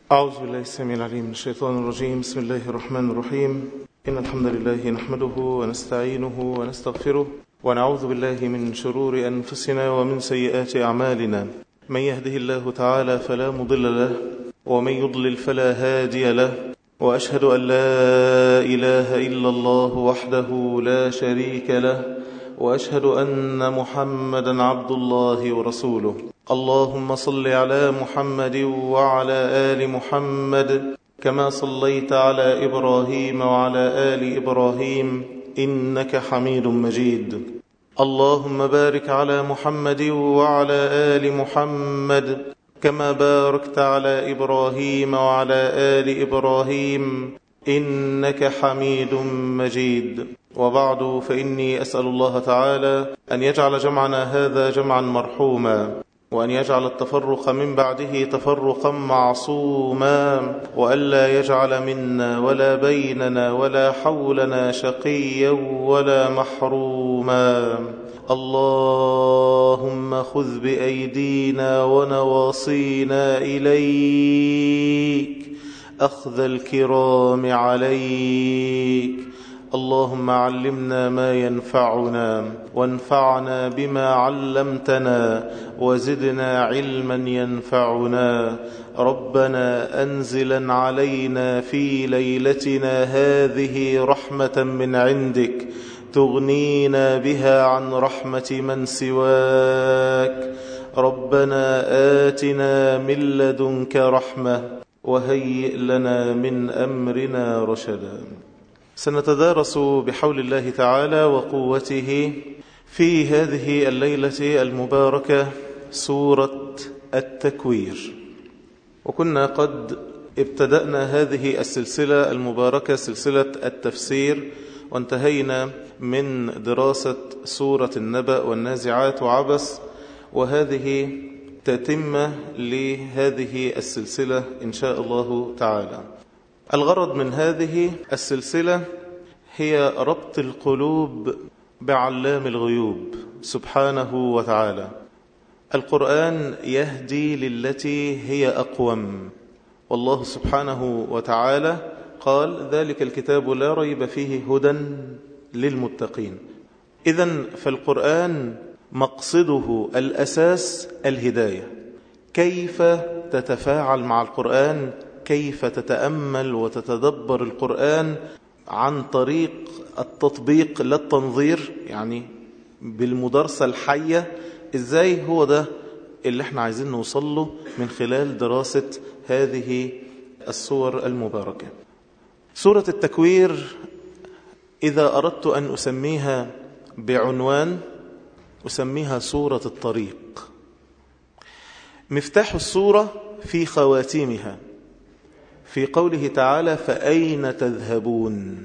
أعوذ بالله السميع العليم من الشيطان الرجيم بسم الله الرحمن الرحيم إن الحمد لله نحمده ونستعينه ونستغفره ونعوذ بالله من شرور أنفسنا ومن سيئات أعمالنا من يهده الله تعالى فلا مضل له ومن يضلل فلا هادي له وأشهد أن لا إله إلا الله وحده لا شريك له وأشهد أن محمدا عبد الله ورسوله اللهم صل على محمد وعلى آل محمد كما صليت على إبراهيم وعلى آل إبراهيم إنك حميد مجيد اللهم بارك على محمد وعلى آل محمد كما باركت على إبراهيم وعلى آل إبراهيم إنك حميد مجيد وبعد فإني أسأل الله تعالى أن يجعل جمعنا هذا جمعا مرحوما وأن يجعل التفرق من بعده تفرقا معصوما وألا يجعل منا ولا بيننا ولا حولنا شقيا ولا محروما اللهم خذ بأيدينا ونواصينا إليك أخذ الكرام عليك اللهم علمنا ما ينفعنا وانفعنا بما علمتنا وزدنا علما ينفعنا ربنا أنزلا علينا في ليلتنا هذه رحمة من عندك تغنينا بها عن رحمة من سواك ربنا آتنا من لدنك رحمة وهيئ لنا من أمرنا رشدا سنتدارس بحول الله تعالى وقوته في هذه الليلة المباركة سورة التكوير وكنا قد ابتدأنا هذه السلسلة المباركة سلسلة التفسير وانتهينا من دراسة سورة النبأ والنازعات وعبس وهذه تتمة لهذه السلسلة إن شاء الله تعالى الغرض من هذه السلسلة هي ربط القلوب بعلام الغيوب سبحانه وتعالى القرآن يهدي للتي هي أقوم والله سبحانه وتعالى قال ذلك الكتاب لا ريب فيه هدى للمتقين إذا فالقرآن مقصده الأساس الهداية كيف تتفاعل مع القرآن كيف تتأمل وتتدبر القرآن عن طريق التطبيق لا التنظير يعني بالمدارسة الحية ازاي هو ده اللي احنا عايزين نوصل له من خلال دراسة هذه الصور المباركة سورة التكوير إذا أردت أن أسميها بعنوان أسميها سورة الطريق مفتاح السورة في خواتيمها في قوله تعالى فأين تذهبون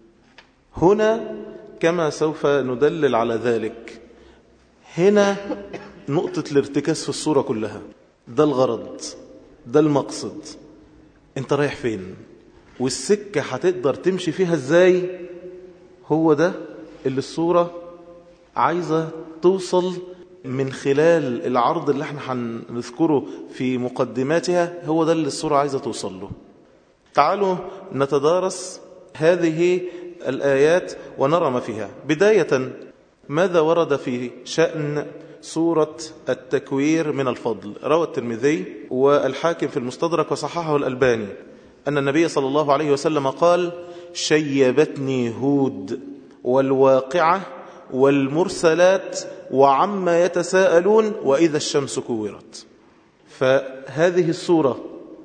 هنا كما سوف ندلل على ذلك هنا نقطة الارتكاز في الصورة كلها ده الغرض ده المقصد انت رايح فين والسكة هتقدر تمشي فيها ازاي هو ده اللي الصورة عايزة توصل من خلال العرض اللي احنا هنذكره في مقدماتها هو ده اللي الصورة عايزة توصل له تعالوا نتدارس هذه الآيات ونرى ما فيها بداية ماذا ورد في شأن سورة التكوير من الفضل روى الترمذي والحاكم في المستدرك وصححه الألباني أن النبي صلى الله عليه وسلم قال شيبتني هود والواقعة والمرسلات وعما يتساءلون وإذا الشمس كورت فهذه السورة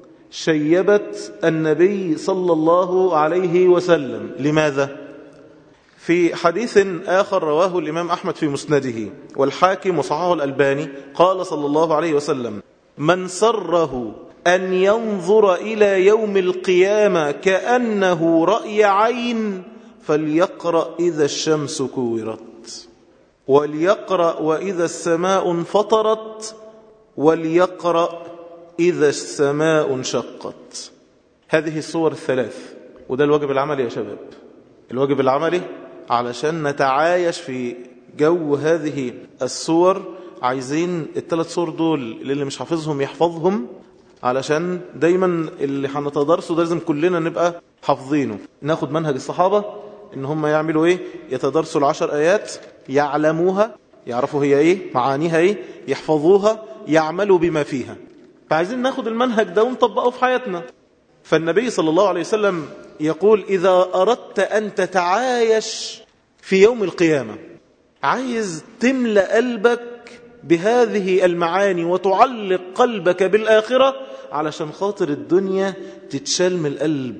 شيبت النبي صلى الله عليه وسلم لماذا؟ في حديث آخر رواه الإمام أحمد في مسنده والحاكم وصححه الألباني قال صلى الله عليه وسلم من سره أن ينظر إلى يوم القيامة كأنه رأي عين فليقرأ إذا الشمس كورت وليقرأ وإذا السماء انفطرت وليقرأ إذا السماء انشقت هذه الصور الثلاث وده الواجب العملي يا شباب الواجب العملي علشان نتعايش في جو هذه الصور عايزين الثلاث صور دول اللي مش حافظهم يحفظهم علشان دايما اللي هنتدرسه ده لازم كلنا نبقى حافظينه ناخد منهج الصحابة ان هم يعملوا ايه يتدرسوا العشر ايات يعلموها يعرفوا هي ايه معانيها ايه يحفظوها يعملوا بما فيها فعايزين ناخد المنهج ده ونطبقه في حياتنا فالنبي صلى الله عليه وسلم يقول إذا أردت أن تتعايش في يوم القيامة عايز تملأ قلبك بهذه المعاني وتعلق قلبك بالآخرة علشان خاطر الدنيا تتشال من القلب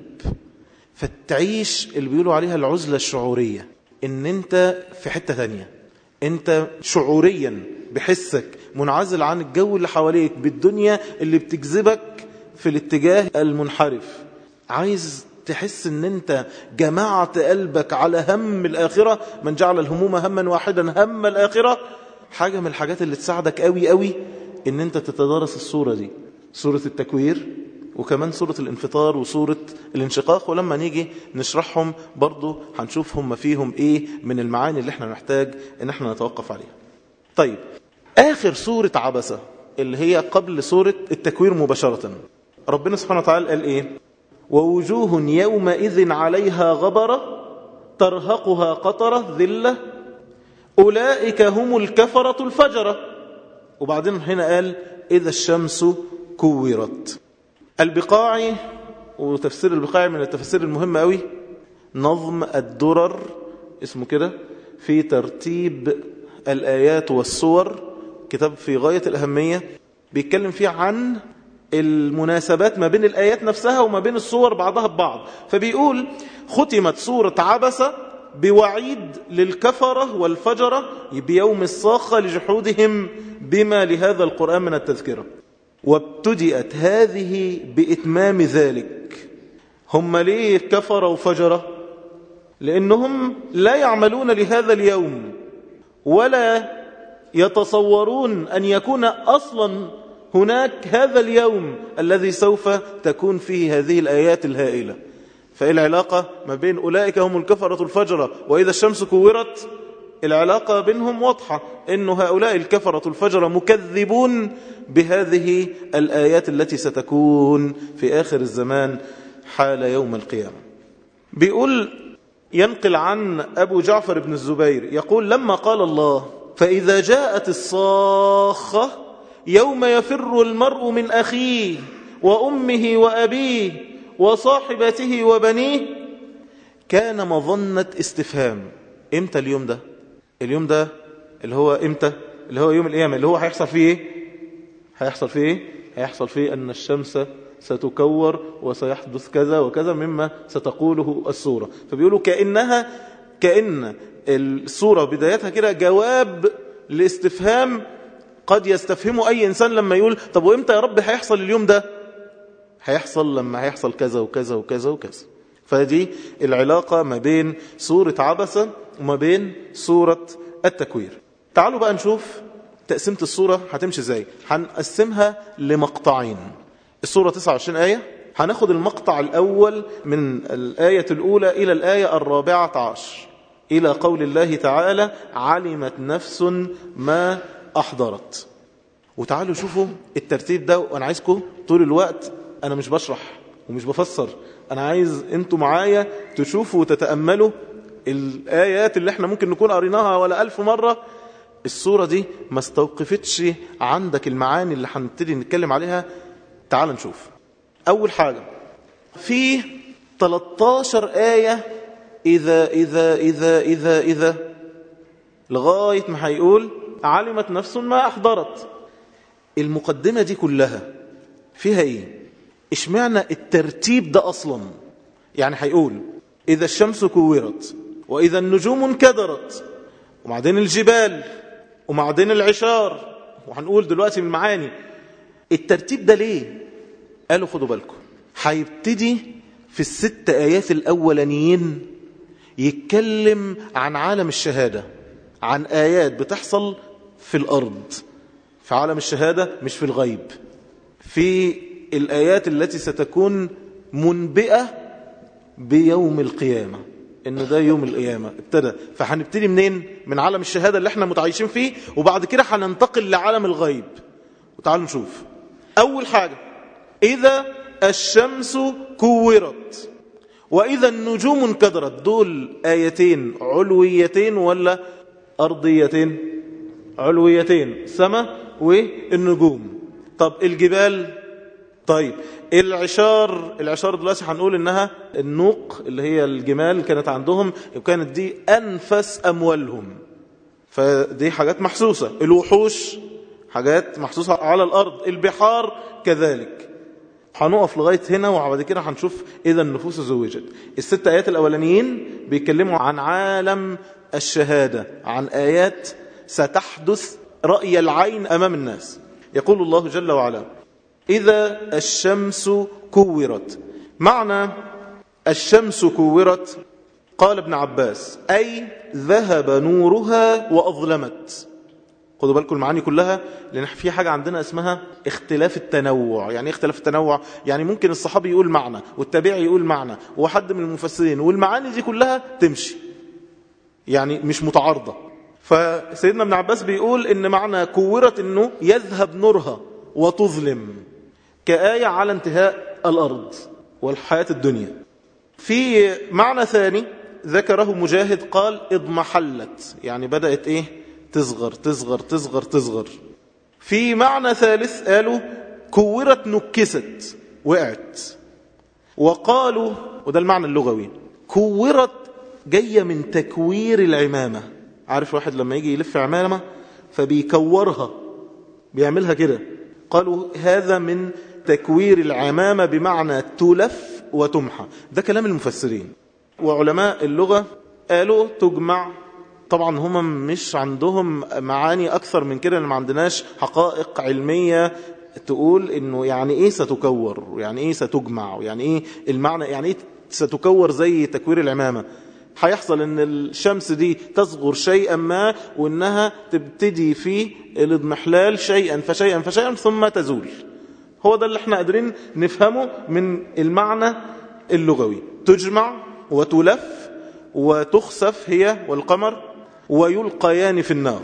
فتعيش اللي بيقولوا عليها العزلة الشعورية ان انت في حتة ثانية انت شعوريا بحسك منعزل عن الجو اللي حواليك بالدنيا اللي بتجذبك في الاتجاه المنحرف عايز تحس ان انت جمعت قلبك على هم الآخرة من جعل الهموم هما واحدا هم الآخرة حاجة من الحاجات اللي تساعدك قوي قوي ان انت تتدارس الصورة دي سورة التكوير وكمان سورة الانفطار وسورة الانشقاق ولما نيجي نشرحهم برضو هنشوف هم فيهم ايه من المعاني اللي احنا نحتاج ان احنا نتوقف عليها طيب اخر سورة عبسة اللي هي قبل سورة التكوير مباشرة ربنا سبحانه وتعالى قال ايه ووجوه يومئذ عليها غبرة ترهقها قطرة ذلة أولئك هم الكفرة الفجرة وبعدين هنا قال إذا الشمس كورت البقاعي وتفسير البقاعي من التفسير المهمة قوي نظم الدرر اسمه كده في ترتيب الآيات والصور كتاب في غاية الأهمية بيتكلم فيه عن المناسبات ما بين الآيات نفسها وما بين الصور بعضها ببعض فبيقول ختمت سورة عبسة بوعيد للكفرة والفجرة بيوم الصاخة لجحودهم بما لهذا القرآن من التذكرة وابتدأت هذه بإتمام ذلك هم ليه كفروا وفجرة لأنهم لا يعملون لهذا اليوم ولا يتصورون أن يكون أصلا هناك هذا اليوم الذي سوف تكون فيه هذه الآيات الهائلة فإيه العلاقة ما بين أولئك هم الكفرة الفجرة وإذا الشمس كورت العلاقة بينهم واضحة إن هؤلاء الكفرة الفجرة مكذبون بهذه الآيات التي ستكون في آخر الزمان حال يوم القيامة بيقول ينقل عن أبو جعفر بن الزبير يقول لما قال الله فإذا جاءت الصاخة يوم يفر المرء من أخيه وأمه وأبيه وصاحبته وبنيه كان مظنة استفهام امتى اليوم ده اليوم ده اللي هو امتى اللي هو يوم القيامة اللي هو هيحصل فيه ايه هيحصل فيه ايه هيحصل فيه ان الشمس ستكور وسيحدث كذا وكذا مما ستقوله السورة فبيقولوا كأنها كأن السورة بدايتها كده جواب لاستفهام قد يستفهمه أي إنسان لما يقول طب وإمتى يا رب هيحصل اليوم ده هيحصل لما هيحصل كذا وكذا وكذا وكذا فدي العلاقة ما بين سورة عبسة وما بين سورة التكوير تعالوا بقى نشوف تقسيمة السورة هتمشي ازاي هنقسمها لمقطعين السورة 29 آية هناخد المقطع الأول من الآية الأولى إلى الآية الرابعة عشر إلى قول الله تعالى علمت نفس ما أحضرت وتعالوا شوفوا الترتيب ده وأنا عايزكم طول الوقت أنا مش بشرح ومش بفسر أنا عايز أنتوا معايا تشوفوا وتتأملوا الآيات اللي احنا ممكن نكون قريناها ولا ألف مرة الصورة دي ما استوقفتش عندك المعاني اللي هنبتدي نتكلم عليها تعال نشوف أول حاجة في 13 آية إذا إذا إذا إذا إذا لغاية ما هيقول علمت نفس ما أحضرت المقدمة دي كلها فيها إيه اشمعنى الترتيب ده أصلا يعني هيقول إذا الشمس كورت وإذا النجوم انكدرت وبعدين الجبال وبعدين العشار وهنقول دلوقتي من المعاني الترتيب ده ليه قالوا خدوا بالكم هيبتدي في الست آيات الأولانيين يتكلم عن عالم الشهادة عن آيات بتحصل في الأرض في عالم الشهادة مش في الغيب في الآيات التي ستكون منبئة بيوم القيامة إن ده يوم القيامة ابتدى فهنبتدي منين من عالم الشهادة اللي احنا متعايشين فيه وبعد كده هننتقل لعالم الغيب وتعالوا نشوف أول حاجة إذا الشمس كورت وإذا النجوم انكدرت دول آيتين علويتين ولا أرضيتين علويتين سماء والنجوم طب الجبال طيب العشار العشار دلوقتي هنقول انها النوق اللي هي الجمال كانت عندهم وكانت دي انفس اموالهم فدي حاجات محسوسة الوحوش حاجات محسوسة على الارض البحار كذلك هنقف لغاية هنا وبعد كده هنشوف إذا النفوس زوجت الست آيات الأولانيين بيتكلموا عن عالم الشهادة عن آيات ستحدث رأي العين أمام الناس يقول الله جل وعلا إذا الشمس كورت معنى الشمس كورت قال ابن عباس أي ذهب نورها وأظلمت خدوا بالكم المعاني كلها لأن في حاجة عندنا اسمها اختلاف التنوع يعني اختلاف التنوع يعني ممكن الصحابي يقول معنى والتابعي يقول معنى وحد من المفسرين والمعاني دي كلها تمشي يعني مش متعارضة فسيدنا ابن عباس بيقول ان معنى كورت انه يذهب نورها وتظلم كآية على انتهاء الأرض والحياة الدنيا في معنى ثاني ذكره مجاهد قال اضمحلت يعني بدأت ايه تصغر تصغر تصغر تصغر في معنى ثالث قالوا كورت نكست وقعت وقالوا وده المعنى اللغوي كورت جاية من تكوير العمامة عارف واحد لما يجي يلف عمامة فبيكورها بيعملها كده قالوا هذا من تكوير العمامة بمعنى تلف وتمحى ده كلام المفسرين وعلماء اللغة قالوا تجمع طبعا هم مش عندهم معاني أكثر من كده ما عندناش حقائق علمية تقول انه يعني ايه ستكور يعني ايه ستجمع يعني ايه المعنى يعني ايه ستكور زي تكوير العمامة هيحصل ان الشمس دي تصغر شيئا ما وانها تبتدي في الاضمحلال شيئا فشيئا فشيئا ثم تزول هو ده اللي احنا قادرين نفهمه من المعنى اللغوي تجمع وتلف وتخسف هي والقمر ويلقيان في النار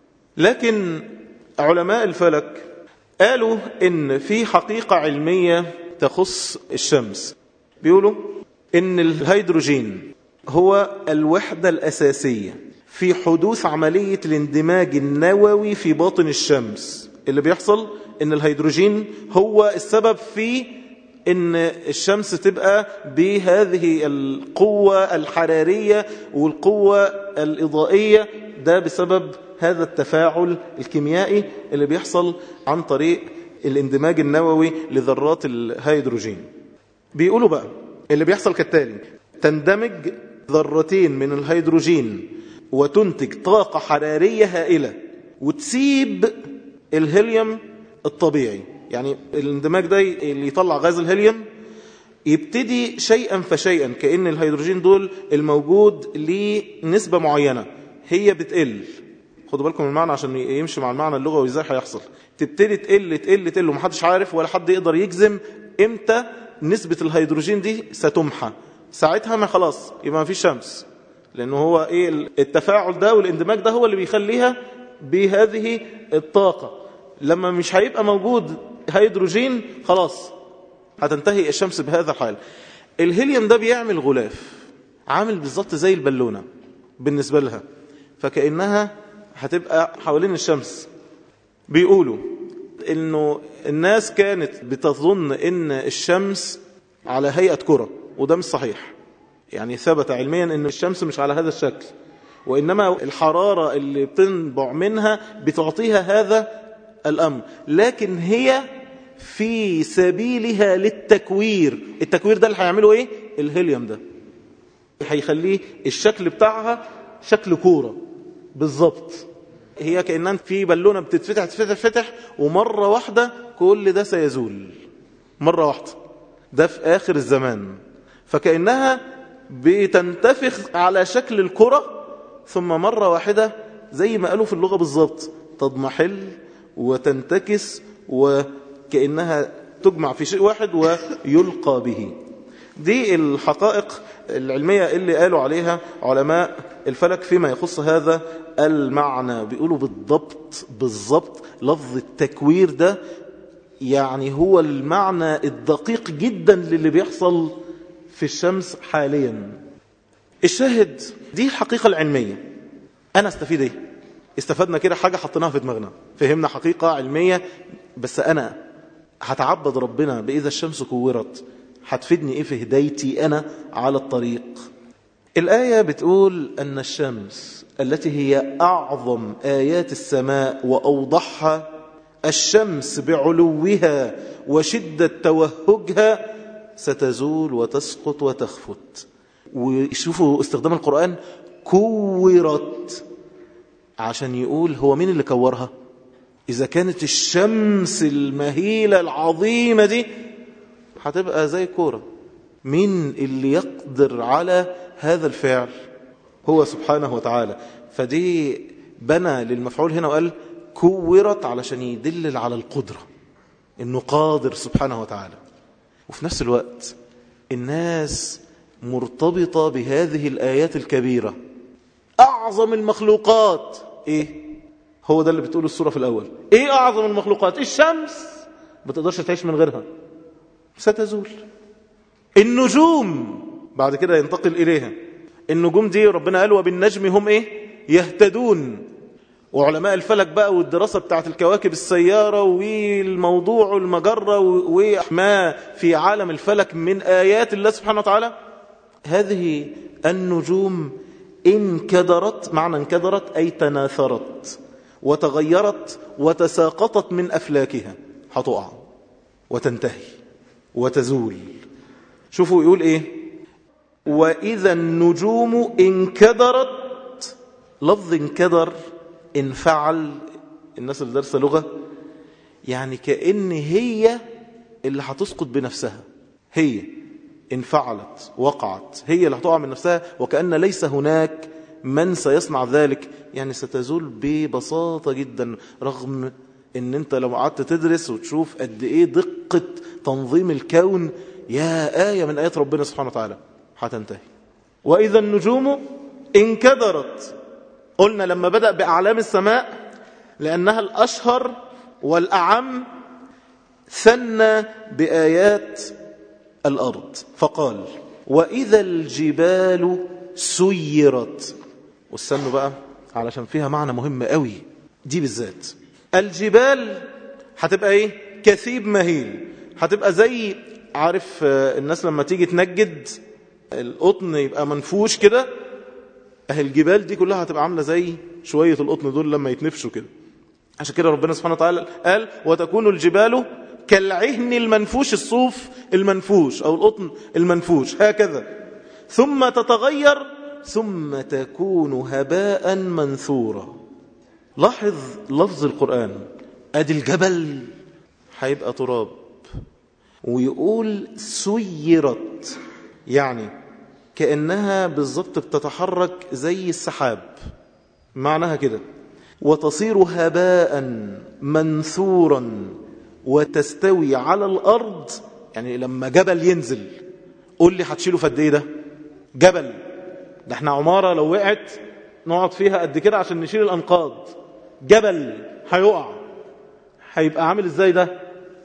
لكن علماء الفلك قالوا ان في حقيقة علمية تخص الشمس بيقولوا ان الهيدروجين هو الوحدة الأساسية في حدوث عملية الاندماج النووي في باطن الشمس اللي بيحصل ان الهيدروجين هو السبب في ان الشمس تبقى بهذه القوة الحرارية والقوة الإضائية ده بسبب هذا التفاعل الكيميائي اللي بيحصل عن طريق الاندماج النووي لذرات الهيدروجين بيقولوا بقى اللي بيحصل كالتالي تندمج ذرتين من الهيدروجين وتنتج طاقة حرارية هائلة وتسيب الهيليوم الطبيعي يعني الاندماج ده اللي يطلع غاز الهيليوم يبتدي شيئا فشيئا كأن الهيدروجين دول الموجود لنسبة معينة هي بتقل خدوا بالكم المعنى عشان يمشي مع المعنى اللغوي ازاي هيحصل تبتدي تقل تقل تقل ومحدش عارف ولا حد يقدر يجزم امتى نسبة الهيدروجين دي ستمحى ساعتها ما خلاص يبقى ما فيش شمس لانه هو ايه التفاعل ده والاندماج ده هو اللي بيخليها بهذه الطاقة لما مش هيبقى موجود هيدروجين خلاص هتنتهي الشمس بهذا الحال الهيليوم ده بيعمل غلاف عامل بالظبط زي البالونة بالنسبة لها فكأنها هتبقى حوالين الشمس بيقولوا انه الناس كانت بتظن ان الشمس على هيئة كرة وده مش صحيح يعني ثبت علميا ان الشمس مش على هذا الشكل وإنما الحرارة اللي بتنبع منها بتعطيها هذا الأمر لكن هي في سبيلها للتكوير التكوير ده اللي هيعمله ايه الهيليوم ده هيخليه الشكل بتاعها شكل كورة بالظبط هي كأنها في بالونة بتتفتح تفتح تفتح ومرة واحدة كل ده سيزول مرة واحدة ده في آخر الزمان فكأنها بتنتفخ على شكل الكرة ثم مرة واحدة زي ما قالوا في اللغة بالظبط تضمحل وتنتكس وكأنها تجمع في شيء واحد ويلقى به دي الحقائق العلمية اللي قالوا عليها علماء الفلك فيما يخص هذا المعنى بيقولوا بالضبط بالضبط لفظ التكوير ده يعني هو المعنى الدقيق جدا للي بيحصل في الشمس حاليا الشاهد دي الحقيقة العلمية أنا استفيد إيه استفدنا كده حاجة حطيناها في دماغنا فهمنا حقيقة علمية بس أنا هتعبد ربنا بإذا الشمس كورت هتفيدني إيه في هدايتي أنا على الطريق الآية بتقول أن الشمس التي هي أعظم آيات السماء وأوضحها الشمس بعلوها وشدة توهجها ستزول وتسقط وتخفت وشوفوا استخدام القرآن كورت عشان يقول هو مين اللي كورها إذا كانت الشمس المهيلة العظيمة دي هتبقى زي كورة مين اللي يقدر على هذا الفعل هو سبحانه وتعالى فدي بنى للمفعول هنا وقال كورت علشان يدلل على القدرة انه قادر سبحانه وتعالى وفي نفس الوقت الناس مرتبطة بهذه الآيات الكبيرة أعظم المخلوقات إيه؟ هو ده اللي بتقوله السورة في الأول إيه أعظم المخلوقات؟ الشمس ما تقدرش تعيش من غيرها ستزول النجوم بعد كده ينتقل إليها النجوم دي ربنا قال وبالنجم هم إيه؟ يهتدون وعلماء الفلك بقى والدراسة بتاعت الكواكب السيارة والموضوع والمجرة وما في عالم الفلك من آيات الله سبحانه وتعالى هذه النجوم انكدرت معنى انكدرت أي تناثرت وتغيرت وتساقطت من أفلاكها هتقع وتنتهي وتزول شوفوا يقول إيه وإذا النجوم انكدرت لفظ انكدر انفعل الناس اللي دارسه لغة يعني كأن هي اللي هتسقط بنفسها هي انفعلت وقعت هي اللي هتقع من نفسها وكأن ليس هناك من سيصنع ذلك يعني ستزول ببساطة جدا رغم ان انت لو قعدت تدرس وتشوف قد ايه دقة تنظيم الكون يا آية من آيات ربنا سبحانه وتعالى هتنتهي وإذا النجوم انكدرت قلنا لما بدأ بأعلام السماء لأنها الأشهر والأعم ثنى بآيات الأرض فقال وإذا الجبال سيرت والسن بقى علشان فيها معنى مهم قوي دي بالذات الجبال هتبقى ايه كثيب مهيل هتبقى زي عارف الناس لما تيجي تنجد القطن يبقى منفوش كده اهي الجبال دي كلها هتبقى عامله زي شويه القطن دول لما يتنفشوا كده عشان كده ربنا سبحانه وتعالى قال وتكون الجبال كالعهن المنفوش الصوف المنفوش أو القطن المنفوش هكذا ثم تتغير ثم تكون هباء منثورا لاحظ لفظ القرآن أدي الجبل هيبقى تراب ويقول سيرت يعني كأنها بالضبط بتتحرك زي السحاب معناها كده وتصير هباء منثورا وتستوي على الأرض يعني لما جبل ينزل قول لي هتشيله في قد ايه ده جبل ده احنا عمارة لو وقعت نقعد فيها قد كده عشان نشيل الأنقاض جبل هيقع هيبقى عامل ازاي ده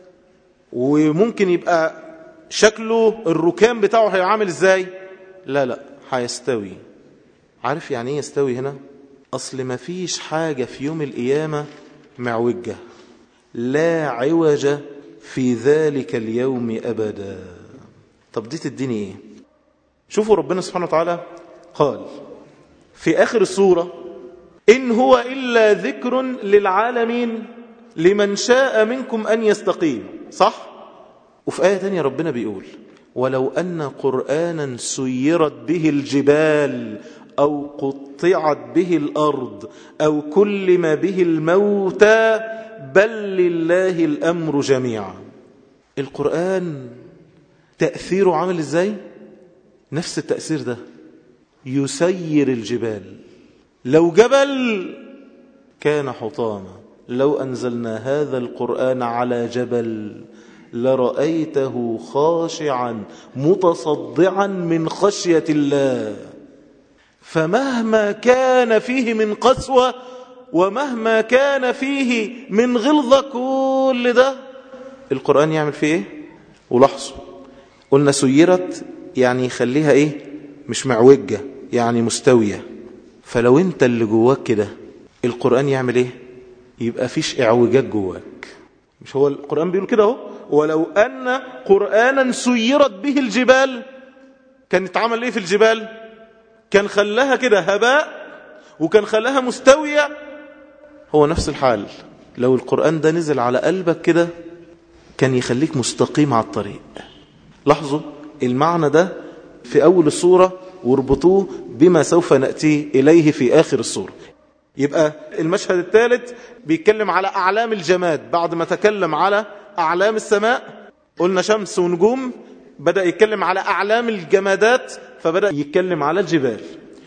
وممكن يبقى شكله الركام بتاعه هيبقى عامل ازاي لا لا هيستوي عارف يعني ايه يستوي هنا اصل ما فيش حاجة في يوم القيامة معوجة لا عوج في ذلك اليوم أبدا طب دي تديني ايه شوفوا ربنا سبحانه وتعالى قال في آخر السورة إن هو إلا ذكر للعالمين لمن شاء منكم أن يستقيم صح؟ وفي آية تانية ربنا بيقول ولو أن قرآنا سيرت به الجبال أو قطعت به الأرض أو كلم به الموتى بل لله الأمر جميعا القرآن تأثيره عامل إزاي؟ نفس التأثير ده يسير الجبال لو جبل كان حطاما لو أنزلنا هذا القرآن على جبل لرأيته خاشعا متصدعا من خشية الله فمهما كان فيه من قسوة ومهما كان فيه من غلظة كل ده القرآن يعمل فيه ايه ولاحظوا قلنا سيرت يعني يخليها ايه مش معوجة يعني مستوية فلو انت اللي جواك كده القرآن يعمل ايه يبقى فيش اعوجاج جواك مش هو القرآن بيقول كده اهو ولو أن قرآنا سيرت به الجبال كان اتعمل ايه في الجبال كان خلاها كده هباء وكان خلاها مستوية هو نفس الحال لو القرآن ده نزل على قلبك كده كان يخليك مستقيم على الطريق لاحظوا المعنى ده في أول الصورة واربطوه بما سوف نأتي إليه في آخر الصورة يبقى المشهد الثالث بيتكلم على أعلام الجماد بعد ما تكلم على أعلام السماء قلنا شمس ونجوم بدأ يتكلم على أعلام الجمادات فبدأ يتكلم على الجبال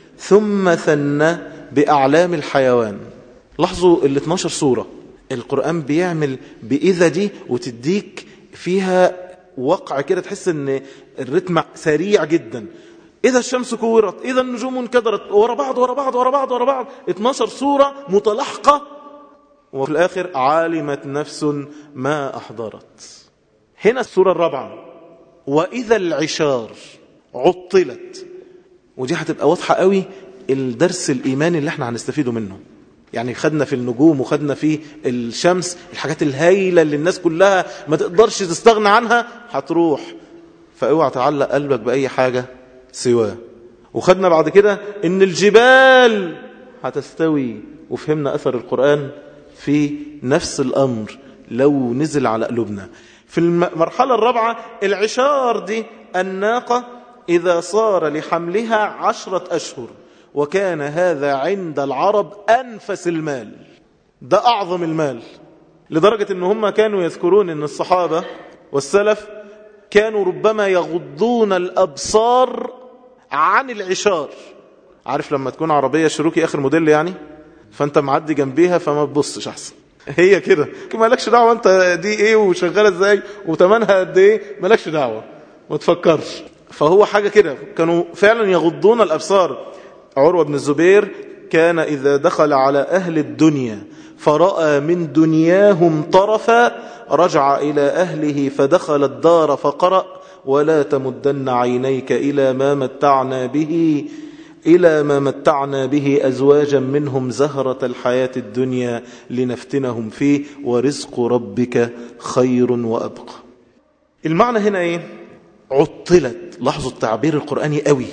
ثم ثنى بأعلام الحيوان لاحظوا ال 12 صورة القرآن بيعمل بإذا دي وتديك فيها وقع كده تحس ان الرتم سريع جدا إذا الشمس كورت إذا النجوم انكدرت ورا بعض ورا بعض ورا بعض ورا بعض 12 صورة متلاحقة وفي الآخر علمت نفس ما أحضرت هنا السورة الرابعة وإذا العشار عطلت ودي هتبقى واضحة قوي الدرس الإيماني اللي احنا هنستفيده منه يعني خدنا في النجوم وخدنا في الشمس الحاجات الهايلة اللي الناس كلها ما تقدرش تستغنى عنها هتروح فاوعى تعلق قلبك بأي حاجة سواه وخدنا بعد كده ان الجبال هتستوي وفهمنا أثر القرآن في نفس الأمر لو نزل على قلوبنا في المرحلة الرابعة العشار دي الناقة إذا صار لحملها عشرة أشهر وكان هذا عند العرب أنفس المال ده أعظم المال لدرجة أن هم كانوا يذكرون أن الصحابة والسلف كانوا ربما يغضون الأبصار عن العشار عارف لما تكون عربية شروكي آخر موديل يعني فأنت معدي جنبيها فما تبصش أحسن هي كده مالكش دعوة أنت دي إيه وشغالة إزاي وتمنها قد إيه مالكش دعوة ما تفكرش فهو حاجة كده كانوا فعلا يغضون الأبصار عروة بن الزبير كان إذا دخل على أهل الدنيا فرأى من دنياهم طرفا رجع إلى أهله فدخل الدار فقرأ ولا تمدن عينيك إلى ما متعنا به إلى ما متعنا به أزواجا منهم زهرة الحياة الدنيا لنفتنهم فيه ورزق ربك خير وأبقى المعنى هنا إيه عطلت لاحظوا التعبير القرآني قوي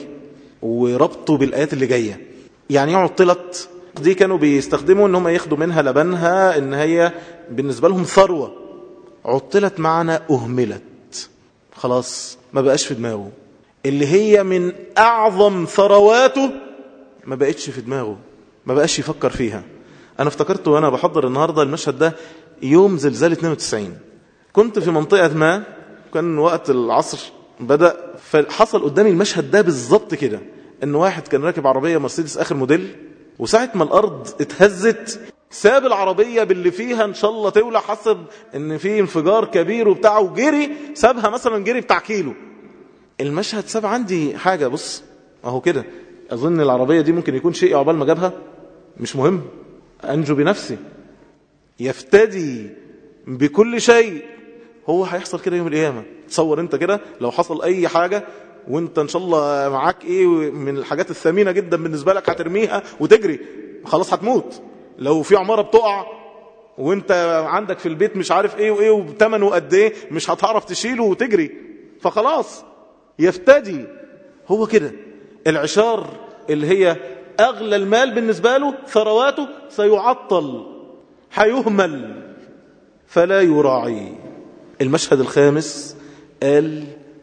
وربطه بالآيات اللي جاية يعني عطلت دي كانوا بيستخدموا ان هم ياخدوا منها لبنها ان هي بالنسبة لهم ثروة عطلت معنا أهملت خلاص ما بقاش في دماغه اللي هي من أعظم ثرواته ما بقتش في دماغه ما بقاش يفكر فيها أنا افتكرت وأنا بحضر النهاردة المشهد ده يوم زلزال 92 كنت في منطقة ما كان وقت العصر بدأ فحصل قدامي المشهد ده بالظبط كده ان واحد كان راكب عربية مرسيدس اخر موديل وساعة ما الارض اتهزت ساب العربية باللي فيها ان شاء الله تولع حسب ان في انفجار كبير وبتاعه وجري سابها مثلا جري بتاع كيلو المشهد ساب عندي حاجة بص اهو كده اظن العربية دي ممكن يكون شيء عقبال ما جابها مش مهم انجو بنفسي يفتدي بكل شيء هو هيحصل كده يوم القيامة تصور انت كده لو حصل اي حاجة وانت ان شاء الله معاك ايه من الحاجات الثمينة جدا بالنسبة لك هترميها وتجري خلاص هتموت لو في عمارة بتقع وانت عندك في البيت مش عارف ايه وايه وثمنه قد ايه مش هتعرف تشيله وتجري فخلاص يفتدي هو كده العشار اللي هي اغلى المال بالنسبة له ثرواته سيعطل هيهمل فلا يراعي المشهد الخامس قال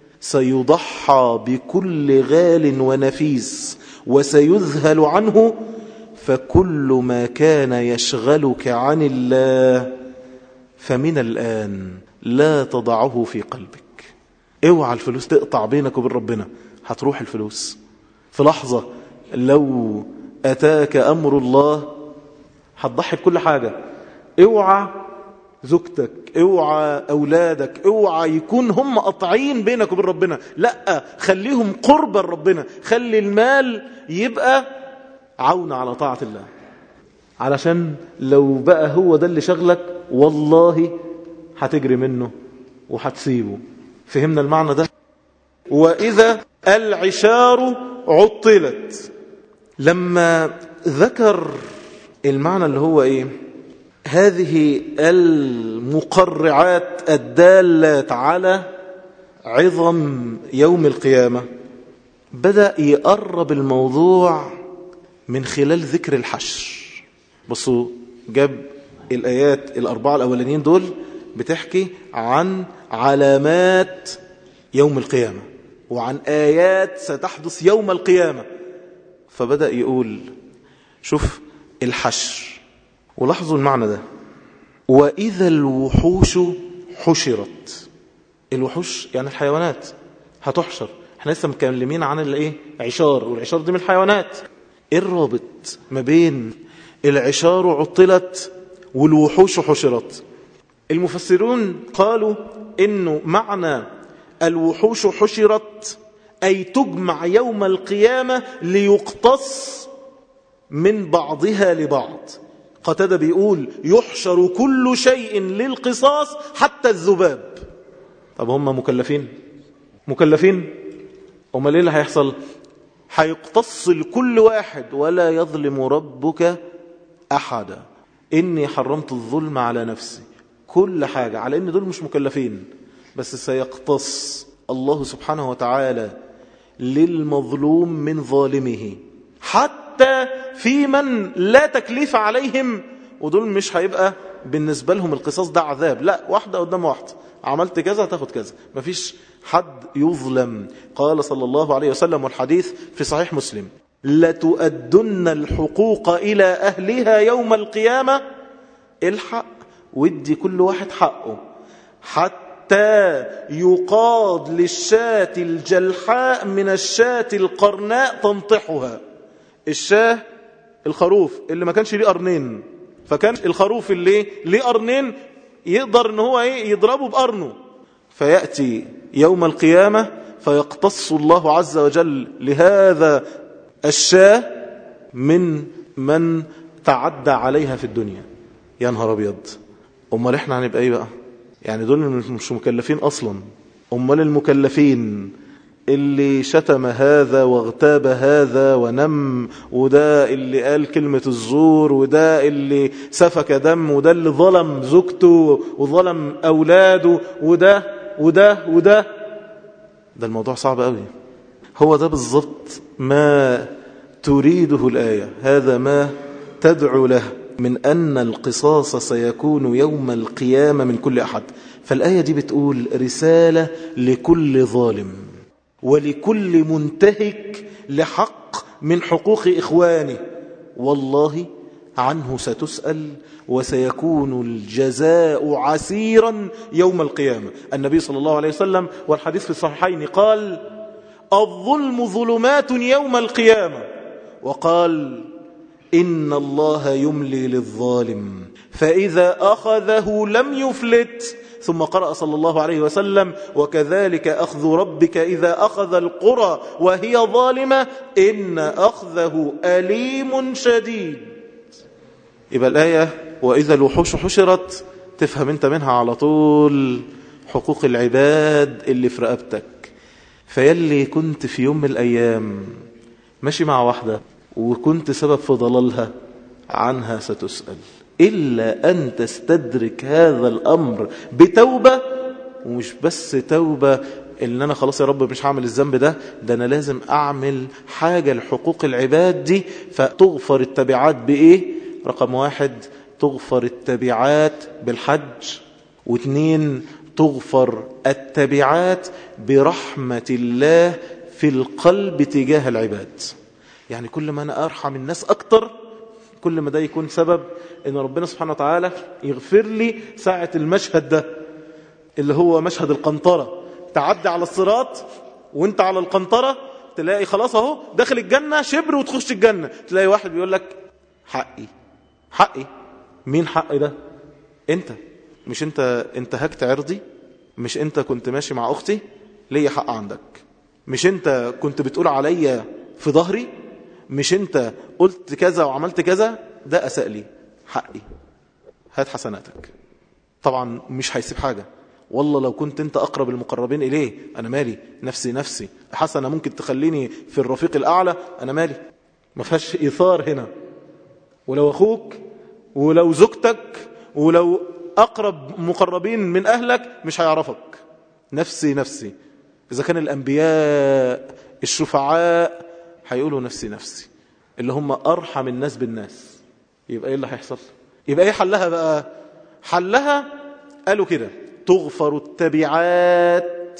سيضحى بكل غال ونفيس وسيذهل عنه فكل ما كان يشغلك عن الله فمن الآن لا تضعه في قلبك اوعى الفلوس تقطع بينك وبين ربنا هتروح الفلوس في لحظة لو أتاك أمر الله هتضحي بكل حاجة اوعى زوجتك اوعى اولادك اوعى يكون هم قطعين بينك وبين ربنا لا خليهم قربا ربنا خلي المال يبقى عون على طاعة الله علشان لو بقى هو ده اللي شغلك والله هتجري منه وهتسيبه فهمنا المعنى ده وإذا العشار عطلت لما ذكر المعنى اللي هو إيه هذه المقرعات الدالة على عظم يوم القيامة بدأ يقرب الموضوع من خلال ذكر الحشر بصوا جاب الآيات الأربعة الأولانيين دول بتحكي عن علامات يوم القيامة وعن آيات ستحدث يوم القيامة فبدأ يقول شوف الحشر ولاحظوا المعنى ده وإذا الوحوش حشرت الوحوش يعني الحيوانات هتحشر احنا لسه متكلمين عن الايه عشار والعشار دي من الحيوانات ايه الرابط ما بين العشار عطلت والوحوش حشرت المفسرون قالوا انه معنى الوحوش حشرت اي تجمع يوم القيامه ليقتص من بعضها لبعض قتادة بيقول يحشر كل شيء للقصاص حتى الذباب طب هم مكلفين مكلفين امال ايه اللي هيحصل هيقتص لكل واحد ولا يظلم ربك احدا اني حرمت الظلم على نفسي كل حاجة على ان دول مش مكلفين بس سيقتص الله سبحانه وتعالى للمظلوم من ظالمه حتى في من لا تكليف عليهم ودول مش هيبقى بالنسبة لهم القصاص ده عذاب لا واحدة قدام واحدة عملت كذا تاخد كذا مفيش حد يظلم قال صلى الله عليه وسلم والحديث في صحيح مسلم لتؤدن الحقوق إلى أهلها يوم القيامة الحق ودي كل واحد حقه حتى يقاد للشاة الجلحاء من الشاة القرناء تنطحها الشاه الخروف اللي ما كانش ليه قرنين فكان الخروف اللي ليه قرنين يقدر ان هو ايه يضربه بقرنه فيأتي يوم القيامة فيقتص الله عز وجل لهذا الشاه من من تعدى عليها في الدنيا يا نهار ابيض امال احنا هنبقى ايه بقى يعني دول مش مكلفين اصلا امال المكلفين اللي شتم هذا واغتاب هذا ونم وده اللي قال كلمة الزور وده اللي سفك دم وده اللي ظلم زوجته وظلم أولاده وده وده وده ده الموضوع صعب قوي هو ده بالضبط ما تريده الآية هذا ما تدعو له من أن القصاص سيكون يوم القيامة من كل أحد فالآية دي بتقول رسالة لكل ظالم ولكل منتهك لحق من حقوق إخوانه والله عنه ستسأل وسيكون الجزاء عسيرا يوم القيامة النبي صلى الله عليه وسلم والحديث في الصحيحين قال الظلم ظلمات يوم القيامة وقال إن الله يملي للظالم فإذا أخذه لم يفلت ثم قرأ صلى الله عليه وسلم وكذلك أخذ ربك إذا أخذ القرى وهي ظالمة إن أخذه أليم شديد يبقى الآية وإذا الوحوش حشرت تفهم أنت منها على طول حقوق العباد اللي في رقبتك فيلي كنت في يوم من الأيام ماشي مع واحدة وكنت سبب في ضلالها عنها ستسأل إلا أن تستدرك هذا الأمر بتوبة ومش بس توبة إن أنا خلاص يا رب مش هعمل الذنب ده ده أنا لازم أعمل حاجة لحقوق العباد دي فتغفر التبعات بإيه رقم واحد تغفر التبعات بالحج واثنين تغفر التبعات برحمة الله في القلب تجاه العباد يعني كل ما أنا أرحم الناس أكتر كل ما ده يكون سبب ان ربنا سبحانه وتعالى يغفر لي ساعة المشهد ده اللي هو مشهد القنطرة تعدي على الصراط وانت على القنطرة تلاقي خلاص اهو داخل الجنة شبر وتخش الجنة تلاقي واحد بيقول لك حقي حقي مين حقي ده انت مش انت انتهكت عرضي مش انت كنت ماشي مع اختي ليا حق عندك مش انت كنت بتقول عليا في ظهري مش انت قلت كذا وعملت كذا ده اساء لي حقي هات حسناتك طبعا مش هيسيب حاجة والله لو كنت انت اقرب المقربين اليه انا مالي نفسي نفسي حسنة ممكن تخليني في الرفيق الاعلى انا مالي ما فيهاش ايثار هنا ولو اخوك ولو زوجتك ولو اقرب مقربين من اهلك مش هيعرفك نفسي نفسي اذا كان الانبياء الشفعاء هيقولوا نفسي نفسي اللي هم ارحم الناس بالناس يبقى ايه اللي هيحصل يبقى ايه حلها بقى حلها قالوا كده تغفر التبعات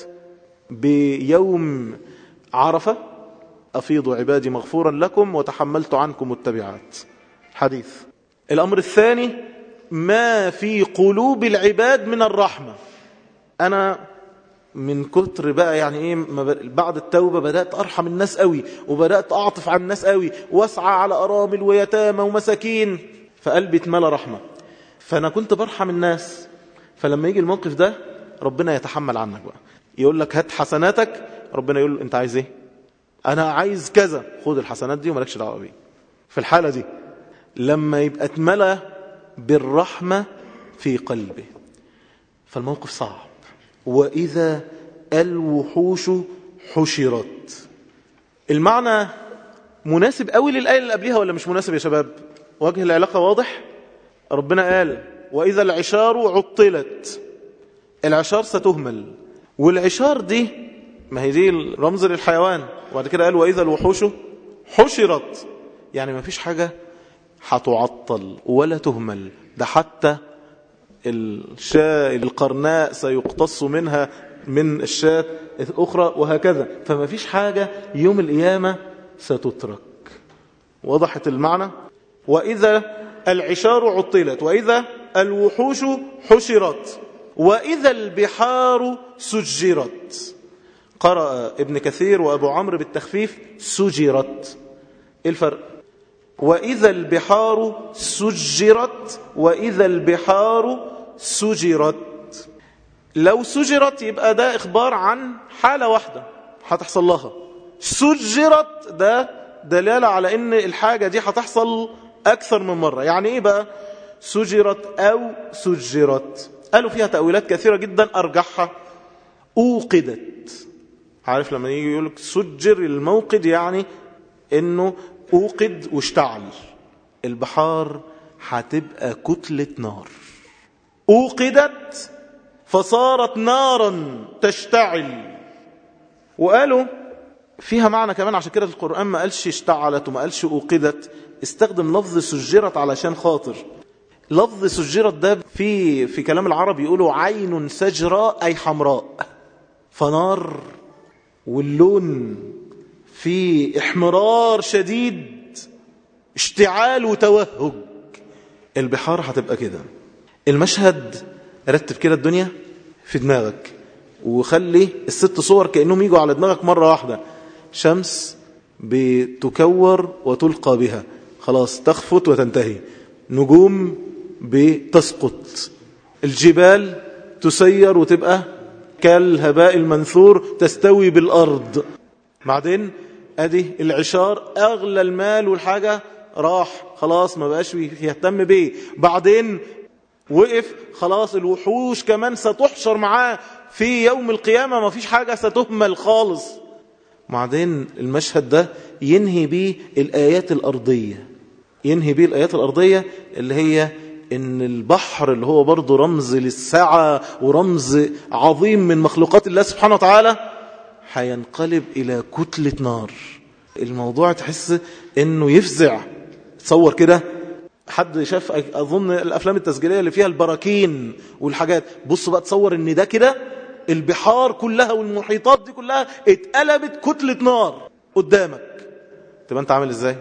بيوم عرفة أفيضوا عبادي مغفورا لكم وتحملت عنكم التبعات حديث الأمر الثاني ما في قلوب العباد من الرحمة أنا من كتر بقى يعني ايه بعد التوبة بدأت أرحم الناس قوي وبدأت أعطف على الناس قوي واسعى على أرامل ويتامى ومساكين فقلبي اتملى رحمة فأنا كنت برحم الناس فلما يجي الموقف ده ربنا يتحمل عنك بقى يقول لك هات حسناتك ربنا يقول انت عايز ايه انا عايز كذا خد الحسنات دي ومالكش دعوه بيه في الحاله دي لما يبقى اتملى بالرحمه في قلبه فالموقف صعب واذا الوحوش حشرت المعنى مناسب قوي للايه اللي قبلها ولا مش مناسب يا شباب وجه العلاقه واضح ربنا قال وإذا العشار عطلت العشار ستهمل والعشار دي ما هي دي رمز للحيوان وبعد كده قال وإذا الوحوش حشرت يعني ما فيش حاجة هتعطل ولا تهمل ده حتى الشاة القرناء سيقتص منها من الشاة الأخرى وهكذا فما فيش حاجة يوم القيامة ستترك وضحت المعنى وإذا العشار عطلت وإذا الوحوش حشرت وإذا البحار سجرت قرأ ابن كثير وأبو عمرو بالتخفيف سجرت إيه الفرق وإذا البحار سجرت وإذا البحار سجرت لو سجرت يبقى ده إخبار عن حالة واحدة هتحصل لها سجرت ده دلالة على ان الحاجة دي هتحصل أكثر من مرة يعني إيه بقى سجرت أو سجرت قالوا فيها تأويلات كثيرة جدا أرجحها أوقدت عارف لما يجي يقول لك سجر الموقد يعني انه اوقد واشتعل البحار هتبقى كتلة نار اوقدت فصارت نارا تشتعل وقالوا فيها معنى كمان عشان كده القرآن ما قالش اشتعلت وما قالش اوقدت استخدم لفظ سجرت علشان خاطر لفظ سجرت ده في في كلام العرب يقولوا عين سجراء أي حمراء فنار واللون في احمرار شديد اشتعال وتوهج البحار هتبقى كده المشهد رتب كده الدنيا في دماغك وخلي الست صور كأنهم يجوا على دماغك مرة واحدة شمس بتكور وتلقى بها خلاص تخفت وتنتهي نجوم بتسقط الجبال تسير وتبقى كالهباء المنثور تستوي بالأرض بعدين ادي العشار اغلى المال والحاجة راح خلاص ما بقاش يهتم بيه بعدين وقف خلاص الوحوش كمان ستحشر معاه في يوم القيامة ما فيش حاجة ستهمل خالص بعدين المشهد ده ينهي بيه الآيات الأرضية ينهي بيه الآيات الأرضية اللي هي ان البحر اللي هو برضه رمز للسعة ورمز عظيم من مخلوقات الله سبحانه وتعالى هينقلب إلى كتلة نار الموضوع تحس انه يفزع تصور كده حد شاف اظن الافلام التسجيليه اللي فيها البراكين والحاجات بص بقى تصور ان ده كده البحار كلها والمحيطات دي كلها اتقلبت كتله نار قدامك تبقى انت عامل ازاي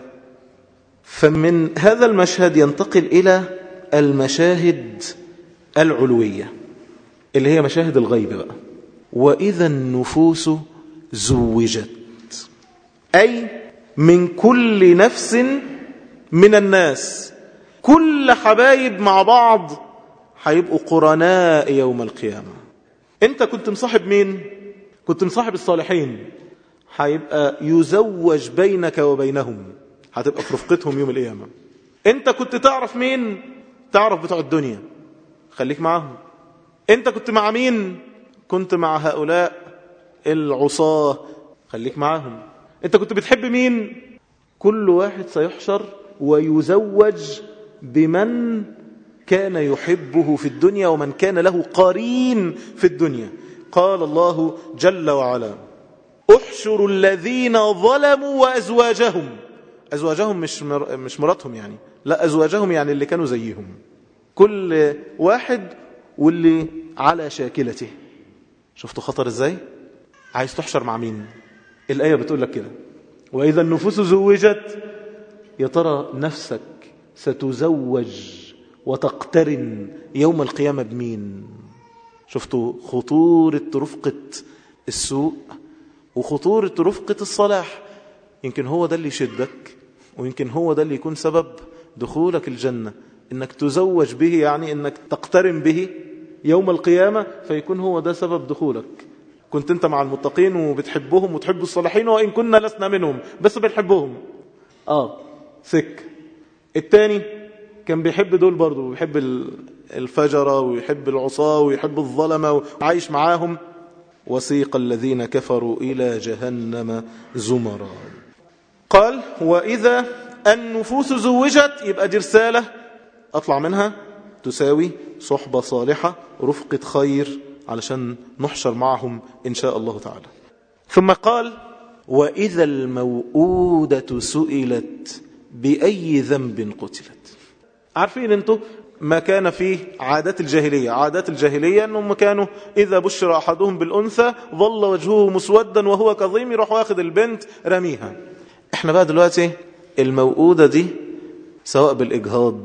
فمن هذا المشهد ينتقل الى المشاهد العلويه اللي هي مشاهد الغيب بقى واذا النفوس زوجت اي من كل نفس من الناس كل حبايب مع بعض هيبقوا قرناء يوم القيامة انت كنت مصاحب مين كنت مصاحب الصالحين هيبقى يزوج بينك وبينهم هتبقى في رفقتهم يوم القيامة انت كنت تعرف مين تعرف بتوع الدنيا خليك معاهم انت كنت مع مين كنت مع هؤلاء العصاة خليك معاهم انت كنت بتحب مين كل واحد سيحشر ويزوج بمن كان يحبه في الدنيا ومن كان له قرين في الدنيا قال الله جل وعلا احشروا الذين ظلموا وأزواجهم أزواجهم مش, مر... مش مراتهم يعني لا أزواجهم يعني اللي كانوا زيهم كل واحد واللي على شاكلته شفتوا خطر ازاي عايز تحشر مع مين الآية بتقول لك كده وإذا النفوس زوجت يا ترى نفسك ستزوج وتقترن يوم القيامة بمين شفتوا خطورة رفقة السوء وخطورة رفقة الصلاح يمكن هو ده اللي يشدك ويمكن هو ده اللي يكون سبب دخولك الجنة انك تزوج به يعني انك تقترن به يوم القيامة فيكون هو ده سبب دخولك كنت انت مع المتقين وبتحبهم وتحب الصالحين وإن كنا لسنا منهم بس بنحبهم آه سك التاني كان بيحب دول برضو ويحب الفجرة ويحب العصاة ويحب الظلمة وعايش معاهم وسيق الذين كفروا إلى جهنم زمرا قال وإذا النفوس زوجت يبقى دي رسالة أطلع منها تساوي صحبة صالحة رفقة خير علشان نحشر معهم إن شاء الله تعالى ثم قال وإذا الموؤودة سئلت بأي ذنب قتلت عارفين انتوا ما كان فيه عادات الجاهلية عادات الجاهلية أنهم كانوا إذا بشر أحدهم بالأنثى ظل وجهه مسودا وهو كظيم يروح واخد البنت رميها احنا بقى دلوقتي الموؤودة دي سواء بالإجهاض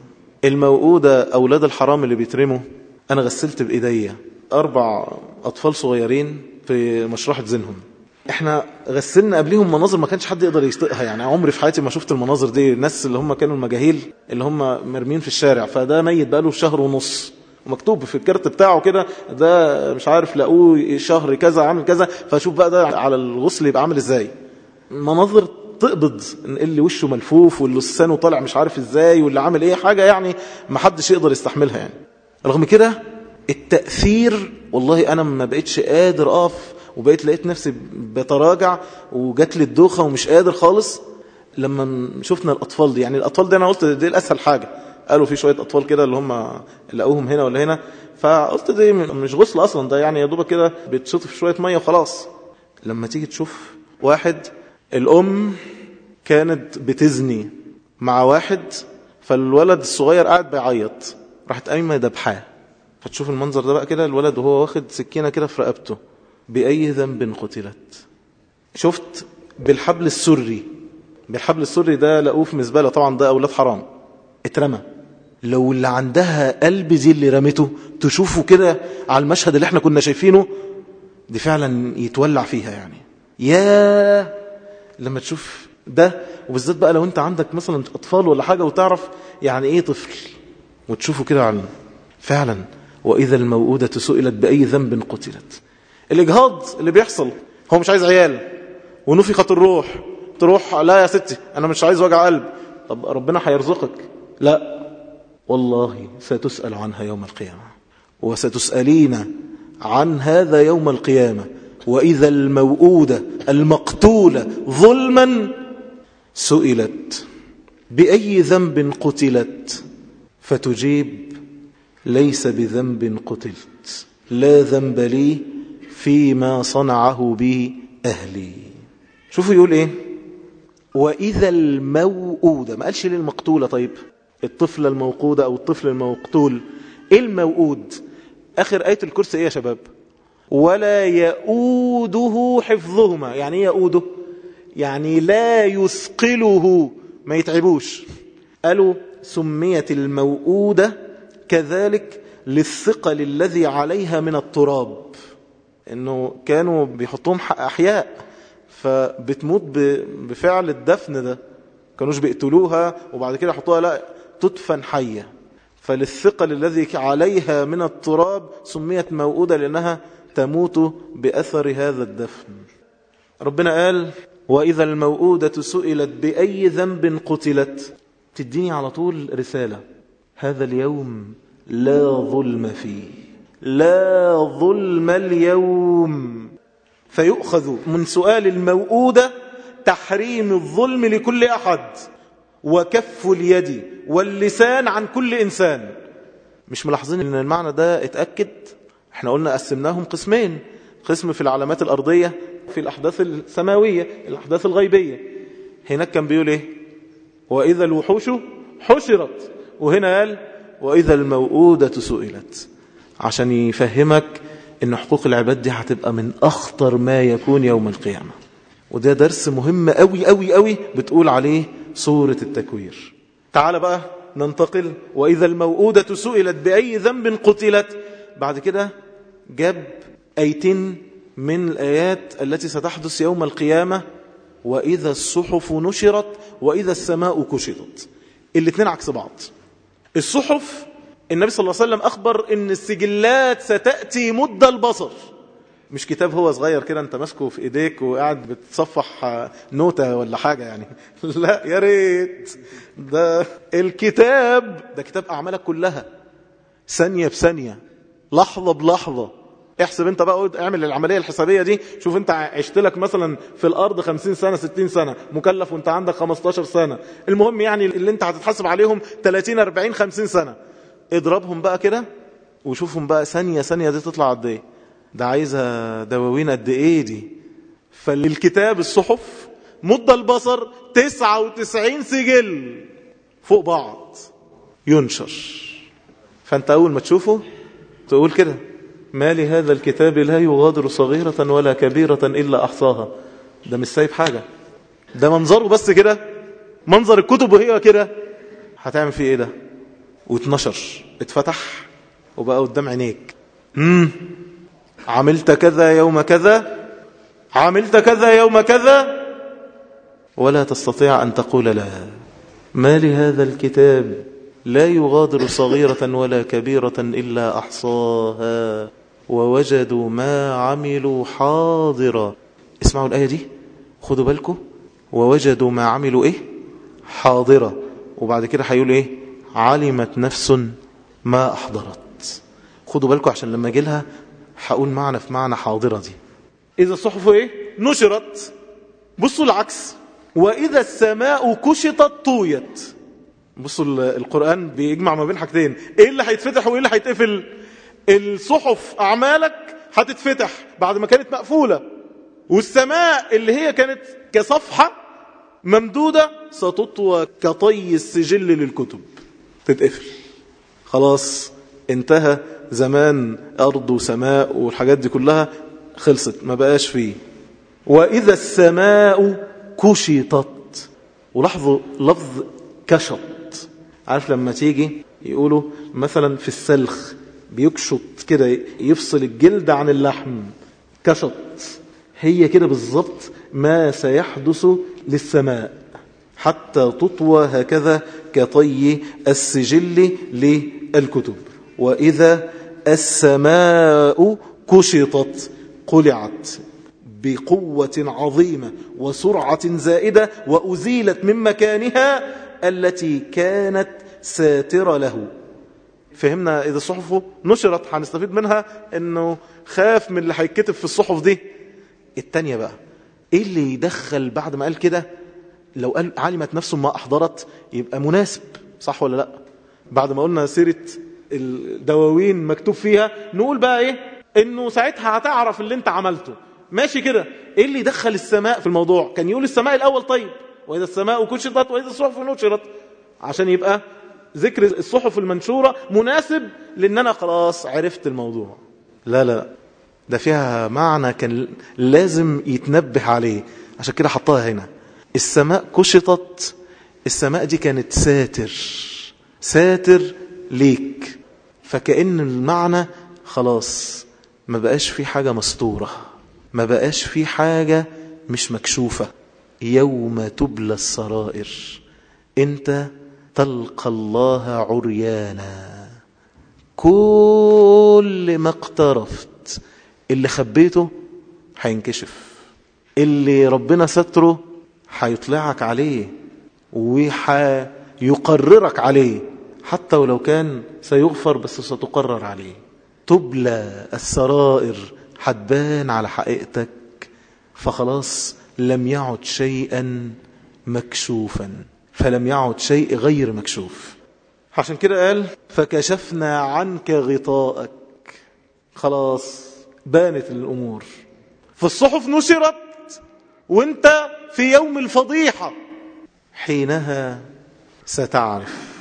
الموؤودة أولاد الحرام اللي بيترموا أنا غسلت بإيديا أربع أطفال صغيرين في مشرحة زينهم احنا غسلنا قبليهم مناظر ما كانش حد يقدر يشتقها يعني عمري في حياتي ما شفت المناظر دي الناس اللي هم كانوا المجاهيل اللي هم مرمين في الشارع فده ميت بقاله شهر ونص ومكتوب في الكارت بتاعه كده ده مش عارف لقوه شهر كذا عامل كذا فشوف بقى ده على الغسل يبقى عامل ازاي مناظر تقبض اللي وشه ملفوف واللي لسانه طالع مش عارف ازاي واللي عامل ايه حاجة يعني ما حدش يقدر يستحملها يعني رغم كده التأثير والله انا ما بقتش قادر اقف وبقيت لقيت نفسي بتراجع وجات لي الدوخة ومش قادر خالص لما شفنا الأطفال دي يعني الأطفال دي أنا قلت دي الأسهل حاجة قالوا في شوية أطفال كده اللي هم لقوهم هنا ولا هنا فقلت دي مش غسل أصلا ده يعني يا دوبك كده بتشطف شوية مية وخلاص لما تيجي تشوف واحد الأم كانت بتزني مع واحد فالولد الصغير قاعد بيعيط راحت قايمة دبحاه فتشوف المنظر ده بقى كده الولد وهو واخد سكينة كده في رقبته بأي ذنب قتلت شفت بالحبل السري بالحبل السري ده لقوه في مزبلة طبعا ده أولاد حرام اترمى لو اللي عندها قلب دي اللي رمته تشوفه كده على المشهد اللي احنا كنا شايفينه دي فعلا يتولع فيها يعني يا لما تشوف ده وبالذات بقى لو انت عندك مثلا اطفال ولا حاجة وتعرف يعني ايه طفل وتشوفه كده على فعلا وإذا الموؤودة سئلت بأي ذنب قتلت الإجهاض اللي بيحصل هو مش عايز عيال ونفخت الروح تروح لا يا ستي أنا مش عايز وجع قلب طب ربنا هيرزقك لا والله ستسأل عنها يوم القيامة وستسألين عن هذا يوم القيامة وإذا الموؤودة المقتولة ظلما سئلت بأي ذنب قتلت فتجيب ليس بذنب قتلت لا ذنب لي فيما صنعه به أهلي شوفوا يقول إيه وإذا الموؤودة ما قالش للمقتولة طيب الطفلة الموقودة أو الطفل المقتول إيه الموؤود آخر آية الكرسي إيه يا شباب ولا يؤوده حفظهما يعني إيه يؤوده يعني لا يثقله ما يتعبوش قالوا سميت الموؤودة كذلك للثقل الذي عليها من التراب انه كانوا بيحطوهم احياء فبتموت بفعل الدفن ده كانوش بيقتلوها وبعد كده يحطوها لا تدفن حية فللثقل الذي عليها من التراب سميت موؤودة لأنها تموت بأثر هذا الدفن ربنا قال وإذا الموؤودة سئلت بأي ذنب قتلت تديني على طول رسالة هذا اليوم لا ظلم فيه لا ظلم اليوم فيؤخذ من سؤال الموؤودة تحريم الظلم لكل أحد وكف اليد واللسان عن كل إنسان مش ملاحظين ان المعنى ده اتأكد احنا قلنا قسمناهم قسمين قسم في العلامات الأرضية في الأحداث السماوية الأحداث الغيبية هناك كان بيقول ايه وإذا الوحوش حشرت وهنا قال وإذا الموؤودة سئلت عشان يفهمك ان حقوق العباد دي هتبقى من أخطر ما يكون يوم القيامة وده درس مهم قوي قوي قوي بتقول عليه سورة التكوير تعال بقى ننتقل وإذا الموؤودة سئلت بأي ذنب قتلت بعد كده جاب أيتين من الآيات التي ستحدث يوم القيامة وإذا الصحف نشرت وإذا السماء كشطت الاثنين عكس بعض الصحف النبي صلى الله عليه وسلم أخبر أن السجلات ستأتي مد البصر مش كتاب هو صغير كده انت ماسكه في ايديك وقاعد بتصفح نوتة ولا حاجة يعني لا يا ريت ده الكتاب ده كتاب اعمالك كلها ثانية بثانية لحظة بلحظة احسب انت بقى اعمل العملية الحسابية دي شوف انت عشت لك مثلا في الارض 50 سنة 60 سنة مكلف وانت عندك 15 سنة المهم يعني اللي انت هتتحاسب عليهم 30 40 50 سنة اضربهم بقى كده وشوفهم بقى ثانية ثانية دي تطلع قد ايه ده عايزة دواوين قد ايه دي فالكتاب الصحف مد البصر 99 سجل فوق بعض ينشر فانت اول ما تشوفه تقول كده ما لهذا الكتاب لا يغادر صغيرة ولا كبيرة إلا أحصاها ده مش سايب حاجة ده منظره بس كده منظر الكتب وهي كده هتعمل فيه ايه ده واتنشر اتفتح وبقى قدام عينيك امم عملت كذا يوم كذا عملت كذا يوم كذا ولا تستطيع أن تقول لا ما لهذا الكتاب لا يغادر صغيرة ولا كبيرة إلا أحصاها ووجدوا ما عملوا حاضرا اسمعوا الآية دي خدوا بالكم ووجدوا ما عملوا إيه حاضرة وبعد كده هيقول إيه علمت نفس ما أحضرت خدوا بالكم عشان لما أجي لها هقول معنى في معنى حاضرة دي إذا الصحف إيه نشرت بصوا العكس وإذا السماء كشطت طويت بصوا القرآن بيجمع ما بين حاجتين إيه اللي هيتفتح وإيه اللي هيتقفل الصحف أعمالك هتتفتح بعد ما كانت مقفولة والسماء اللي هي كانت كصفحة ممدودة ستطوى كطي السجل للكتب تتقفل خلاص انتهى زمان أرض وسماء والحاجات دي كلها خلصت ما بقاش فيه وإذا السماء كشطت ولاحظوا لفظ كشط عارف لما تيجي يقولوا مثلا في السلخ بيكشط كده يفصل الجلد عن اللحم كشط هي كده بالظبط ما سيحدث للسماء حتى تطوى هكذا كطي السجل للكتب وإذا السماء كشطت قلعت بقوة عظيمة وسرعة زائدة وأزيلت من مكانها التي كانت ساترة له فهمنا إذا الصحف نشرت هنستفيد منها أنه خاف من اللي هيتكتب في الصحف دي التانية بقى إيه اللي يدخل بعد ما قال كده لو قال علمت نفسه ما أحضرت يبقى مناسب صح ولا لا بعد ما قلنا سيرة الدواوين مكتوب فيها نقول بقى إيه إنه ساعتها هتعرف اللي أنت عملته ماشي كده إيه اللي يدخل السماء في الموضوع كان يقول السماء الأول طيب وإذا السماء كشطت وإذا الصحف نشرت عشان يبقى ذكر الصحف المنشورة مناسب لأن أنا خلاص عرفت الموضوع لا لا ده فيها معنى كان لازم يتنبه عليه عشان كده حطها هنا السماء كشطت السماء دي كانت ساتر ساتر ليك فكأن المعنى خلاص ما بقاش في حاجة مستورة ما بقاش في حاجة مش مكشوفة يوم تبلى السرائر انت تلقى الله عريانا كل ما اقترفت اللي خبيته هينكشف اللي ربنا ستره هيطلعك عليه ويقررك عليه حتى ولو كان سيغفر بس ستقرر عليه تبلى السرائر حتبان على حقيقتك فخلاص لم يعد شيئا مكشوفا فلم يعد شيء غير مكشوف عشان كده قال فكشفنا عنك غطاءك خلاص بانت الأمور فالصحف نشرت وانت في يوم الفضيحة حينها ستعرف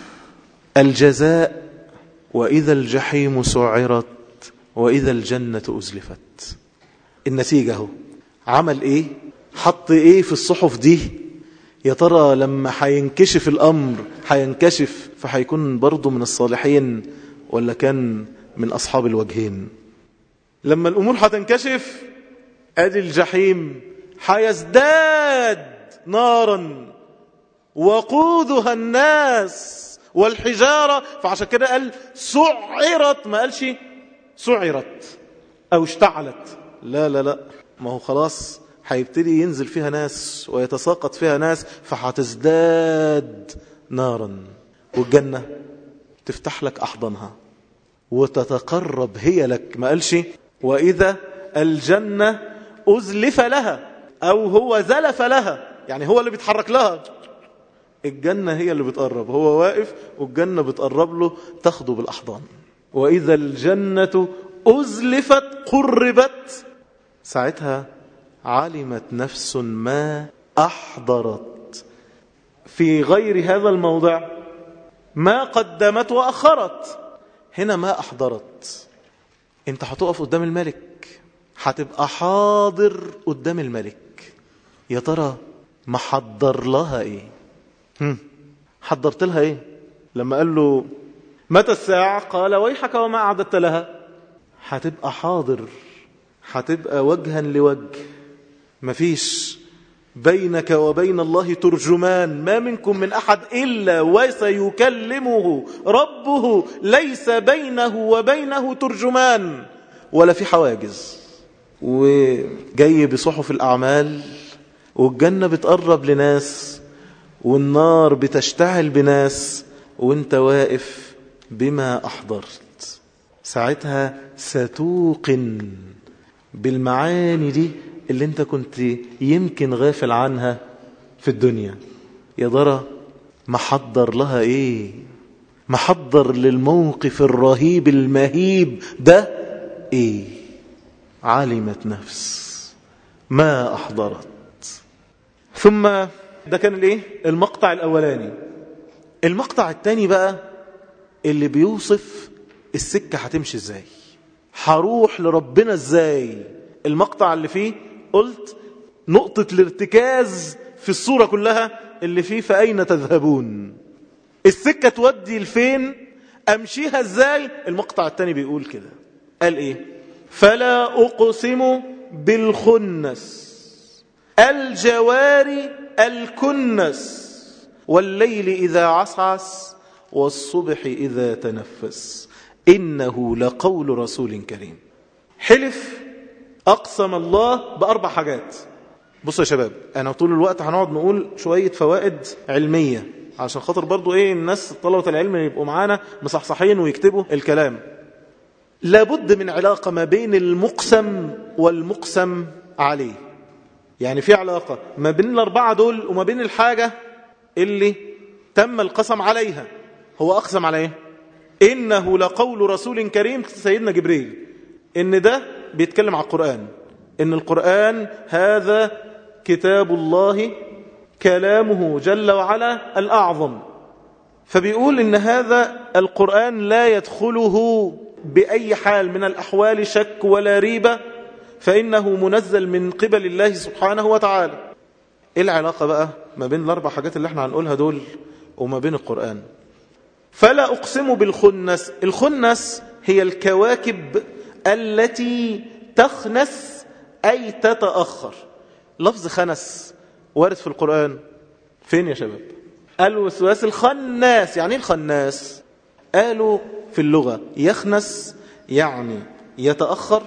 الجزاء وإذا الجحيم سعرت وإذا الجنة أزلفت النتيجة هو عمل إيه حط إيه في الصحف دي يا ترى لما حينكشف الأمر حينكشف فحيكون برضه من الصالحين ولا كان من أصحاب الوجهين لما الأمور حتنكشف أدي الجحيم حيزداد نارا وقودها الناس والحجارة فعشان كده قال سعرت ما قالش سعرت أو اشتعلت لا لا لا ما هو خلاص هيبتدي ينزل فيها ناس ويتساقط فيها ناس فهتزداد نارا والجنة تفتح لك أحضانها وتتقرب هي لك ما قالش وإذا الجنة أزلف لها أو هو زلف لها يعني هو اللي بيتحرك لها الجنة هي اللي بتقرب هو واقف والجنة بتقرب له تاخده بالأحضان وإذا الجنة أزلفت قربت ساعتها علمت نفس ما أحضرت في غير هذا الموضع ما قدمت وأخرت هنا ما أحضرت انت هتقف قدام الملك هتبقى حاضر قدام الملك يا ترى محضر لها ايه هم. حضرت لها ايه لما قال له متى الساعة قال ويحك وما أعددت لها هتبقى حاضر هتبقى وجها لوجه مفيش بينك وبين الله ترجمان ما منكم من أحد إلا وسيكلمه ربه ليس بينه وبينه ترجمان ولا في حواجز وجاي بصحف الأعمال والجنة بتقرب لناس والنار بتشتعل بناس وانت واقف بما أحضرت ساعتها ستوقن بالمعاني دي اللي انت كنت يمكن غافل عنها في الدنيا يا ترى محضر لها ايه محضر للموقف الرهيب المهيب ده ايه علمت نفس ما احضرت ثم ده كان الايه المقطع الاولاني المقطع الثاني بقى اللي بيوصف السكه هتمشي ازاي هروح لربنا ازاي المقطع اللي فيه قلت نقطة الارتكاز في الصورة كلها اللي فيه فأين تذهبون السكة تودي لفين أمشيها ازاي المقطع الثاني بيقول كده قال ايه فلا أقسم بالخنس الجوار الكنس والليل إذا عسعس والصبح إذا تنفس إنه لقول رسول كريم حلف أقسم الله بأربع حاجات بصوا يا شباب أنا طول الوقت هنقعد نقول شوية فوائد علمية عشان خاطر برضو إيه الناس طلبة العلم يبقوا معانا مصحصحين ويكتبوا الكلام لابد من علاقة ما بين المقسم والمقسم عليه يعني في علاقة ما بين الأربعة دول وما بين الحاجة اللي تم القسم عليها هو أقسم عليه إنه لقول رسول كريم سيدنا جبريل إن ده بيتكلم على القرآن إن القرآن هذا كتاب الله كلامه جل وعلا الأعظم فبيقول إن هذا القرآن لا يدخله بأي حال من الأحوال شك ولا ريبة فإنه منزل من قبل الله سبحانه وتعالى إيه العلاقة بقى ما بين الأربع حاجات اللي احنا هنقولها دول وما بين القرآن فلا أقسم بالخنس الخنس هي الكواكب التي تخنس أي تتأخر لفظ خنس وارد في القرآن فين يا شباب الوسواس الخناس يعني ايه الخناس قالوا في اللغة يخنس يعني يتأخر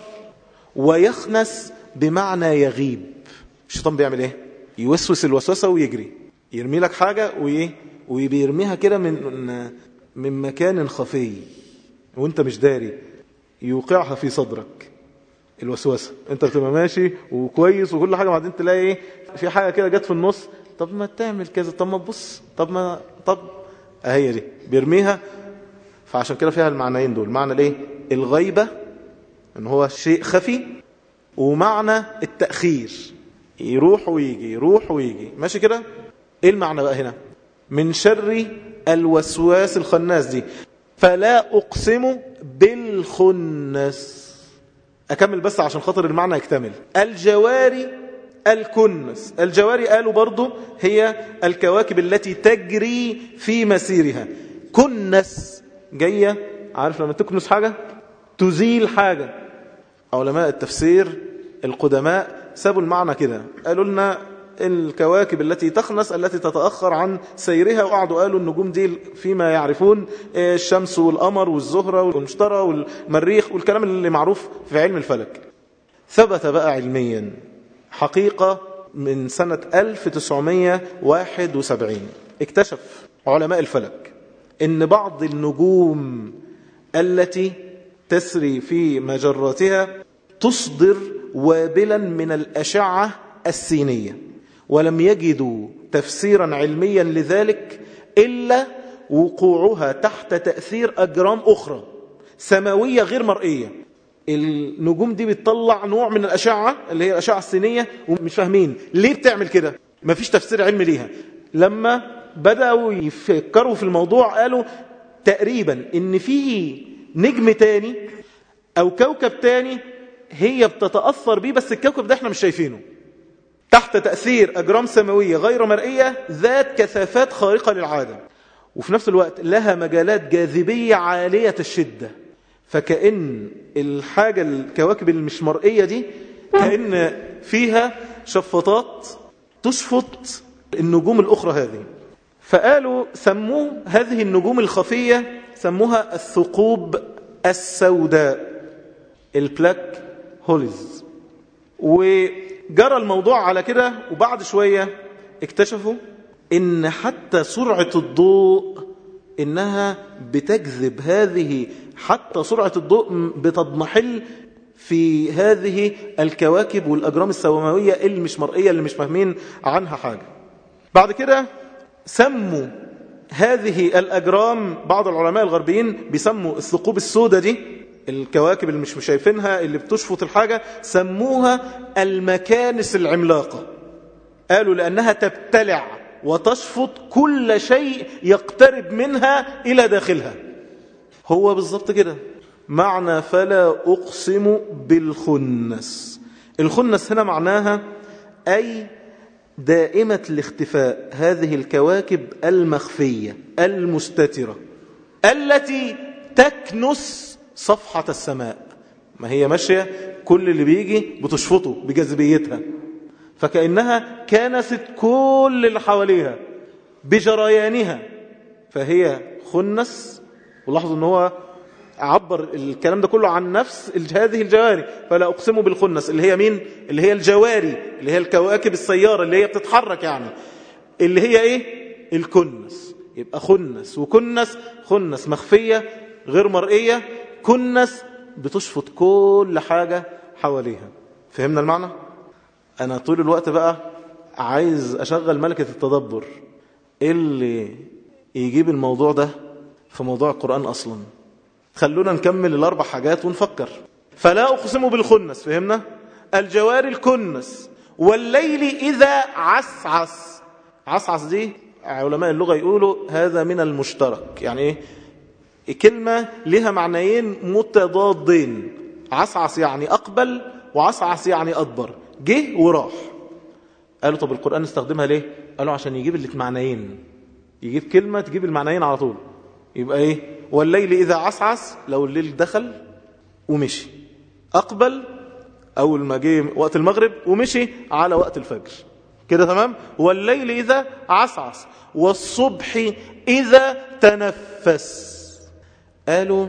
ويخنس بمعنى يغيب الشيطان بيعمل ايه يوسوس الوسوسة ويجري يرمي لك حاجة وإيه وبيرميها كده من من مكان خفي وانت مش داري يوقعها في صدرك الوسوسة انت بتبقى ماشي وكويس وكل حاجة بعدين تلاقي ايه في حاجة كده جت في النص طب ما تعمل كذا طب ما تبص طب ما طب اهي دي بيرميها فعشان كده فيها المعنيين دول معنى الايه الغيبة ان هو شيء خفي ومعنى التأخير يروح ويجي يروح ويجي ماشي كده ايه المعنى بقى هنا من شر الوسواس الخناس دي فلا أقسم بالخنس أكمل بس عشان خاطر المعنى يكتمل الجواري الكنس الجواري قالوا برضو هي الكواكب التي تجري في مسيرها كنس جاية عارف لما تكنس حاجة تزيل حاجة علماء التفسير القدماء سابوا المعنى كده قالوا لنا الكواكب التي تخنس التي تتأخر عن سيرها وقعدوا قالوا النجوم دي فيما يعرفون الشمس والقمر والزهرة والمشترى والمريخ والكلام اللي معروف في علم الفلك ثبت بقى علميا حقيقة من سنة 1971 اكتشف علماء الفلك ان بعض النجوم التي تسري في مجراتها تصدر وابلا من الأشعة السينية ولم يجدوا تفسيرا علميا لذلك إلا وقوعها تحت تأثير أجرام أخرى سماوية غير مرئية النجوم دي بتطلع نوع من الأشعة اللي هي الأشعة السينية ومش فاهمين ليه بتعمل كده مفيش تفسير علمي ليها لما بدأوا يفكروا في الموضوع قالوا تقريبا ان في نجم تاني او كوكب تاني هي بتتأثر بيه بس الكوكب ده احنا مش شايفينه تحت تأثير أجرام سماوية غير مرئية ذات كثافات خارقة للعادة وفي نفس الوقت لها مجالات جاذبية عالية الشدة فكأن الحاجة الكواكب المش مرئية دي كأن فيها شفطات تشفط النجوم الأخرى هذه فقالوا سموه هذه النجوم الخفية سموها الثقوب السوداء البلاك هوليز وجرى الموضوع على كده وبعد شوية اكتشفوا ان حتى سرعة الضوء انها بتجذب هذه حتى سرعة الضوء بتضمحل في هذه الكواكب والأجرام السماوية اللي مش مرئية اللي مش فاهمين عنها حاجة بعد كده سموا هذه الأجرام بعض العلماء الغربيين بيسموا الثقوب السوداء دي الكواكب اللي مش شايفينها اللي بتشفط الحاجة سموها المكانس العملاقة قالوا لأنها تبتلع وتشفط كل شيء يقترب منها إلى داخلها هو بالضبط كده معنى فلا أقسم بالخنس الخنس هنا معناها أي دائمة الاختفاء هذه الكواكب المخفية المستترة التي تكنس صفحة السماء ما هي ماشية كل اللي بيجي بتشفطه بجاذبيتها فكأنها كنست كل اللي حواليها بجريانها فهي خنس ولاحظوا ان هو عبر الكلام ده كله عن نفس هذه الجواري فلا أقسم بالخنس اللي هي مين اللي هي الجواري اللي هي الكواكب السيارة اللي هي بتتحرك يعني اللي هي ايه الكنس يبقى خنس وكنس خنس مخفية غير مرئية كنس بتشفط كل حاجة حواليها فهمنا المعنى أنا طول الوقت بقى عايز أشغل ملكة التدبر اللي يجيب الموضوع ده في موضوع القرآن أصلا خلونا نكمل الأربع حاجات ونفكر فلا أقسم بالخنس فهمنا الجوار الكنس والليل إذا عسعس عسعس دي علماء اللغة يقولوا هذا من المشترك يعني إيه كلمة لها معنيين متضادين عسعس يعني أقبل وعسعس يعني أدبر جه وراح قالوا طب القرآن استخدمها ليه قالوا عشان يجيب اللي معنيين يجيب كلمة تجيب المعنيين على طول يبقى ايه والليل إذا عسعس لو الليل دخل ومشي أقبل أول ما جه وقت المغرب ومشي على وقت الفجر كده تمام والليل إذا عسعس والصبح إذا تنفس قالوا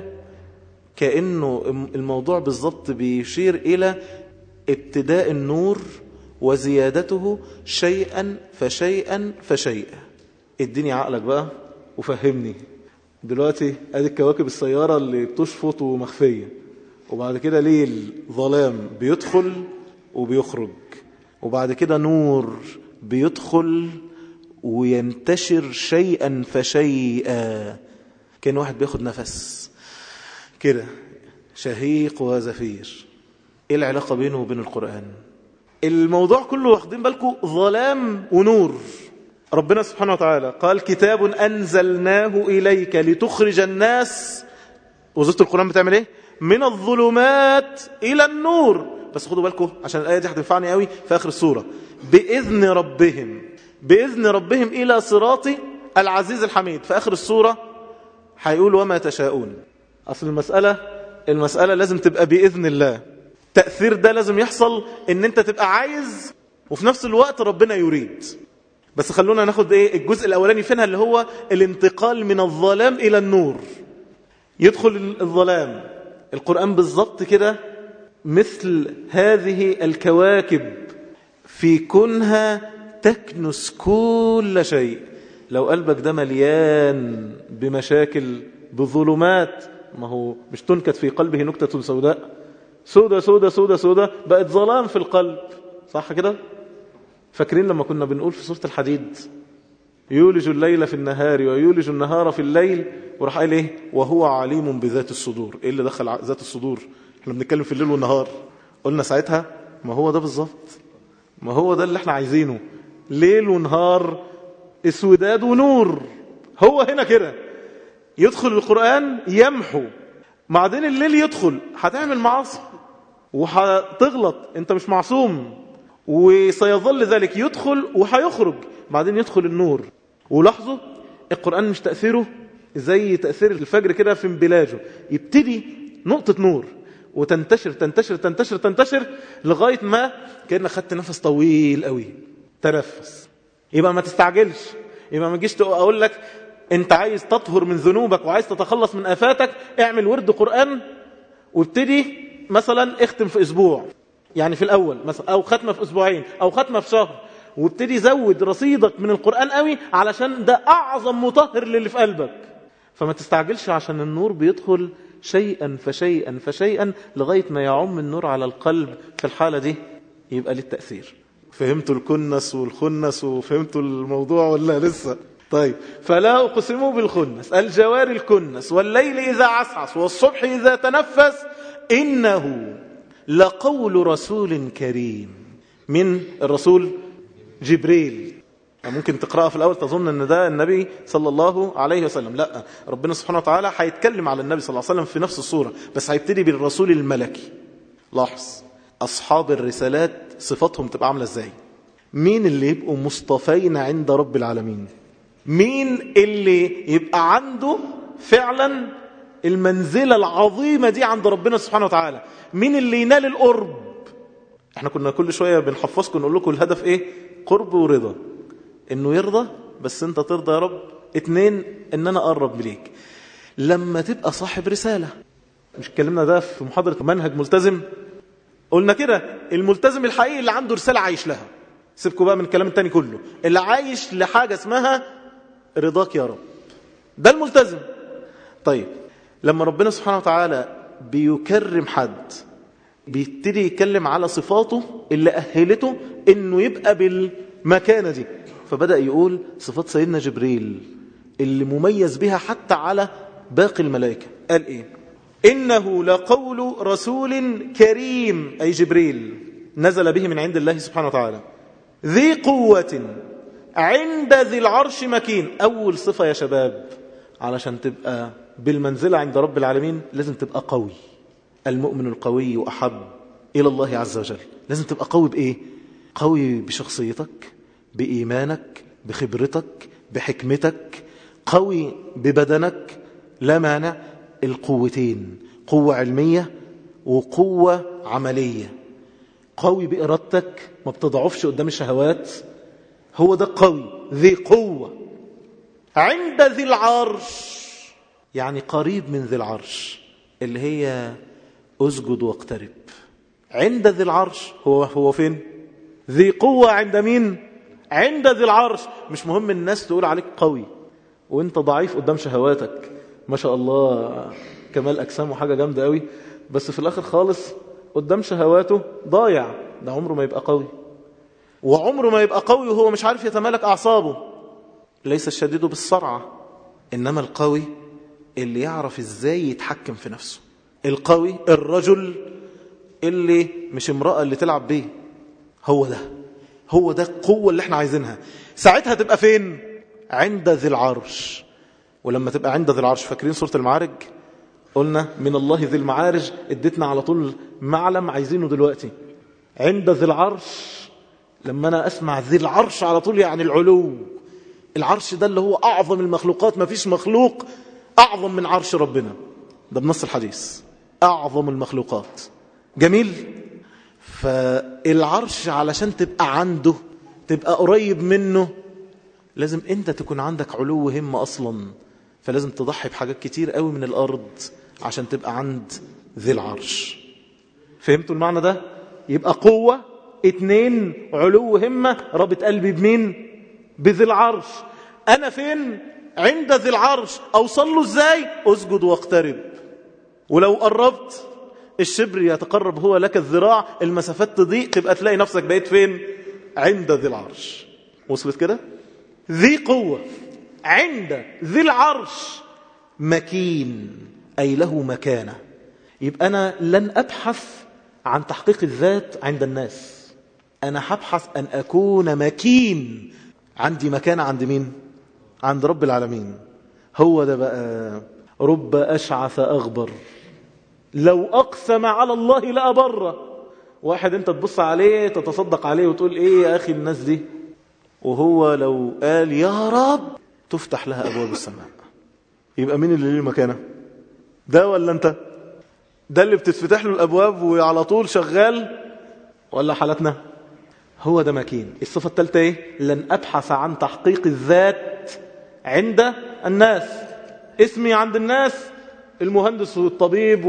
كأنه الموضوع بالضبط بيشير إلى ابتداء النور وزيادته شيئا فشيئا فشيئا اديني عقلك بقى وفهمني دلوقتي ادي الكواكب السيارة اللي بتشفط ومخفية وبعد كده ليل ظلام بيدخل وبيخرج وبعد كده نور بيدخل وينتشر شيئا فشيئا كان واحد بياخد نفس كده شهيق وزفير ايه العلاقة بينه وبين القرآن الموضوع كله واخدين بالكم ظلام ونور ربنا سبحانه وتعالى قال كتاب أنزلناه إليك لتخرج الناس وزارة القرآن بتعمل ايه من الظلمات إلى النور بس خدوا بالكم عشان الآية دي هتنفعني قوي في آخر السورة بإذن ربهم بإذن ربهم إلى صراط العزيز الحميد في آخر السورة هيقول وما تشاءون أصل المسألة المسألة لازم تبقى بإذن الله تأثير ده لازم يحصل ان انت تبقى عايز وفي نفس الوقت ربنا يريد بس خلونا ناخد ايه الجزء الاولاني فينها اللي هو الانتقال من الظلام الى النور يدخل الظلام القرآن بالضبط كده مثل هذه الكواكب في كونها تكنس كل شيء لو قلبك ده مليان بمشاكل بظلمات ما هو مش تنكت في قلبه نكتة سوداء سودة سودة سودة سودة بقت ظلام في القلب صح كده فاكرين لما كنا بنقول في سورة الحديد يولج الليل في النهار ويولج النهار في الليل وراح قال ايه وهو عليم بذات الصدور ايه اللي دخل ذات الصدور احنا بنتكلم في الليل والنهار قلنا ساعتها ما هو ده بالظبط ما هو ده اللي احنا عايزينه ليل ونهار اسوداد ونور هو هنا كده يدخل القرآن يمحو بعدين الليل يدخل هتعمل معاصي وهتغلط انت مش معصوم وسيظل ذلك يدخل وهيخرج بعدين يدخل النور ولاحظوا القرآن مش تأثيره زي تأثير الفجر كده في انبلاجه يبتدي نقطة نور وتنتشر تنتشر تنتشر تنتشر لغاية ما كأنك خدت نفس طويل قوي تنفس يبقى ما تستعجلش يبقى ما تجيش اقول لك انت عايز تطهر من ذنوبك وعايز تتخلص من افاتك اعمل ورد قرآن وابتدي مثلا اختم في اسبوع يعني في الاول مثلا او ختمة في اسبوعين او ختمة في شهر وابتدي زود رصيدك من القرآن قوي علشان ده اعظم مطهر للي في قلبك فما تستعجلش عشان النور بيدخل شيئا فشيئا فشيئا لغاية ما يعم النور على القلب في الحالة دي يبقى للتأثير فهمتوا الكنس والخنس وفهمتوا الموضوع ولا لسه طيب فلا أقسم بالخنس الجوار الكنس والليل إذا عسعس والصبح إذا تنفس إنه لقول رسول كريم من الرسول جبريل ممكن تقرأها في الأول تظن أن ده النبي صلى الله عليه وسلم لا ربنا سبحانه وتعالى هيتكلم على النبي صلى الله عليه وسلم في نفس الصورة بس هيبتدي بالرسول الملكي لاحظ أصحاب الرسالات صفاتهم تبقى عاملة ازاي مين اللي يبقوا مصطفين عند رب العالمين مين اللي يبقى عنده فعلا المنزلة العظيمة دي عند ربنا سبحانه وتعالى مين اللي ينال القرب احنا كنا كل شوية بنحفظكم نقول لكم الهدف ايه قرب ورضا انه يرضى بس انت ترضى يا رب اتنين ان انا اقرب ليك لما تبقى صاحب رسالة مش اتكلمنا ده في محاضرة منهج ملتزم قلنا كده الملتزم الحقيقي اللي عنده رسالة عايش لها سيبكم بقى من الكلام التاني كله اللي عايش لحاجة اسمها رضاك يا رب ده الملتزم طيب لما ربنا سبحانه وتعالى بيكرم حد بيبتدي يتكلم على صفاته اللي أهلته انه يبقى بالمكانة دي فبدأ يقول صفات سيدنا جبريل اللي مميز بها حتى على باقي الملائكة قال ايه إنه لقول رسول كريم أي جبريل نزل به من عند الله سبحانه وتعالى ذي قوة عند ذي العرش مكين أول صفة يا شباب علشان تبقى بالمنزلة عند رب العالمين لازم تبقى قوي المؤمن القوي وأحب إلى الله عز وجل لازم تبقى قوي بإيه قوي بشخصيتك بإيمانك بخبرتك بحكمتك قوي ببدنك لا مانع القوتين قوة علمية وقوة عملية قوي بإرادتك ما بتضعفش قدام الشهوات هو ده قوي ذي قوة عند ذي العرش يعني قريب من ذي العرش اللي هي اسجد واقترب عند ذي العرش هو هو فين ذي قوة عند مين عند ذي العرش مش مهم الناس تقول عليك قوي وانت ضعيف قدام شهواتك ما شاء الله كمال أجسام وحاجة جامدة قوي بس في الآخر خالص قدام شهواته ضايع ده عمره ما يبقى قوي وعمره ما يبقى قوي وهو مش عارف يتمالك أعصابه ليس الشديد بالسرعة إنما القوي اللي يعرف إزاي يتحكم في نفسه القوي الرجل اللي مش امرأة اللي تلعب بيه هو ده هو ده القوة اللي احنا عايزينها ساعتها تبقى فين عند ذي العرش ولما تبقى عند ذي العرش فاكرين سورة المعارج قلنا من الله ذي المعارج اديتنا على طول معلم عايزينه دلوقتي عند ذي العرش لما انا اسمع ذي العرش على طول يعني العلو العرش ده اللي هو اعظم المخلوقات ما فيش مخلوق اعظم من عرش ربنا ده بنص الحديث اعظم المخلوقات جميل فالعرش علشان تبقى عنده تبقى قريب منه لازم انت تكون عندك علو همة اصلا فلازم تضحي بحاجات كتير قوي من الارض عشان تبقى عند ذي العرش فهمتوا المعنى ده يبقى قوة اتنين علو همة رابط قلبي بمين بذي العرش انا فين عند ذي العرش اوصل له ازاي اسجد واقترب ولو قربت الشبر يتقرب هو لك الذراع المسافات تضيق تبقى تلاقي نفسك بقيت فين عند ذي العرش وصلت كده ذي قوة عند ذي العرش مكين أي له مكانة يبقى أنا لن أبحث عن تحقيق الذات عند الناس أنا هبحث أن أكون مكين عندي مكانة عند مين عند رب العالمين هو ده بقى رب أشعث أغبر لو أقسم على الله لأبره واحد انت تبص عليه تتصدق عليه وتقول ايه يا اخي الناس دي وهو لو قال يا رب تفتح لها ابواب السماء يبقى مين اللي ليه مكانه ده ولا انت ده اللي بتتفتح له الابواب وعلى طول شغال ولا حالتنا هو ده مكين الصفه الثالثه ايه لن ابحث عن تحقيق الذات عند الناس اسمي عند الناس المهندس والطبيب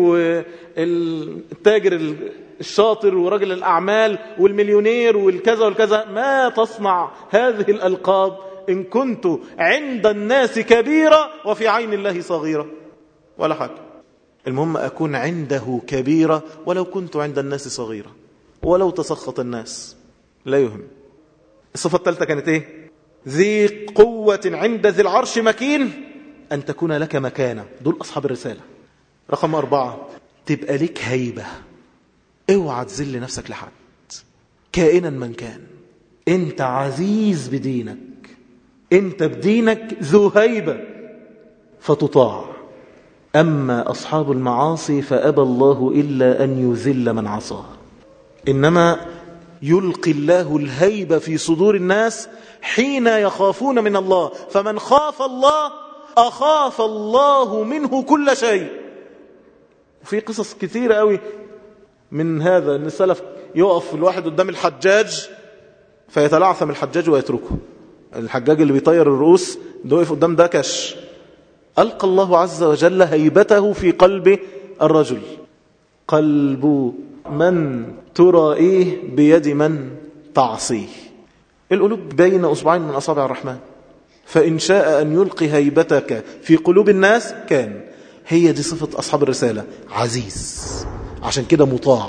والتاجر الشاطر ورجل الأعمال والمليونير والكذا والكذا ما تصنع هذه الألقاب إن كنت عند الناس كبيرة وفي عين الله صغيرة ولا حاجة المهم أكون عنده كبيرة ولو كنت عند الناس صغيرة ولو تسخط الناس لا يهم الصفة الثالثة كانت إيه ذي قوة عند ذي العرش مكين أن تكون لك مكانة دول أصحاب الرسالة رقم أربعة تبقى لك هيبة اوعى تذل نفسك لحد كائنا من كان انت عزيز بدينك انت بدينك ذو هيبة فتطاع أما أصحاب المعاصي فأبى الله إلا أن يذل من عصاه إنما يلقي الله الهيبة في صدور الناس حين يخافون من الله فمن خاف الله أخاف الله منه كل شيء وفي قصص كثيرة قوي من هذا أن السلف يقف الواحد قدام الحجاج فيتلعثم الحجاج ويتركه الحجاج اللي بيطير الرؤوس ده وقف قدام ده كش ألقى الله عز وجل هيبته في قلب الرجل قلب من ترائيه بيد من تعصيه القلوب بين أصبعين من أصابع الرحمن فإن شاء أن يلقي هيبتك في قلوب الناس كان هي دي صفة أصحاب الرسالة عزيز عشان كده مطاع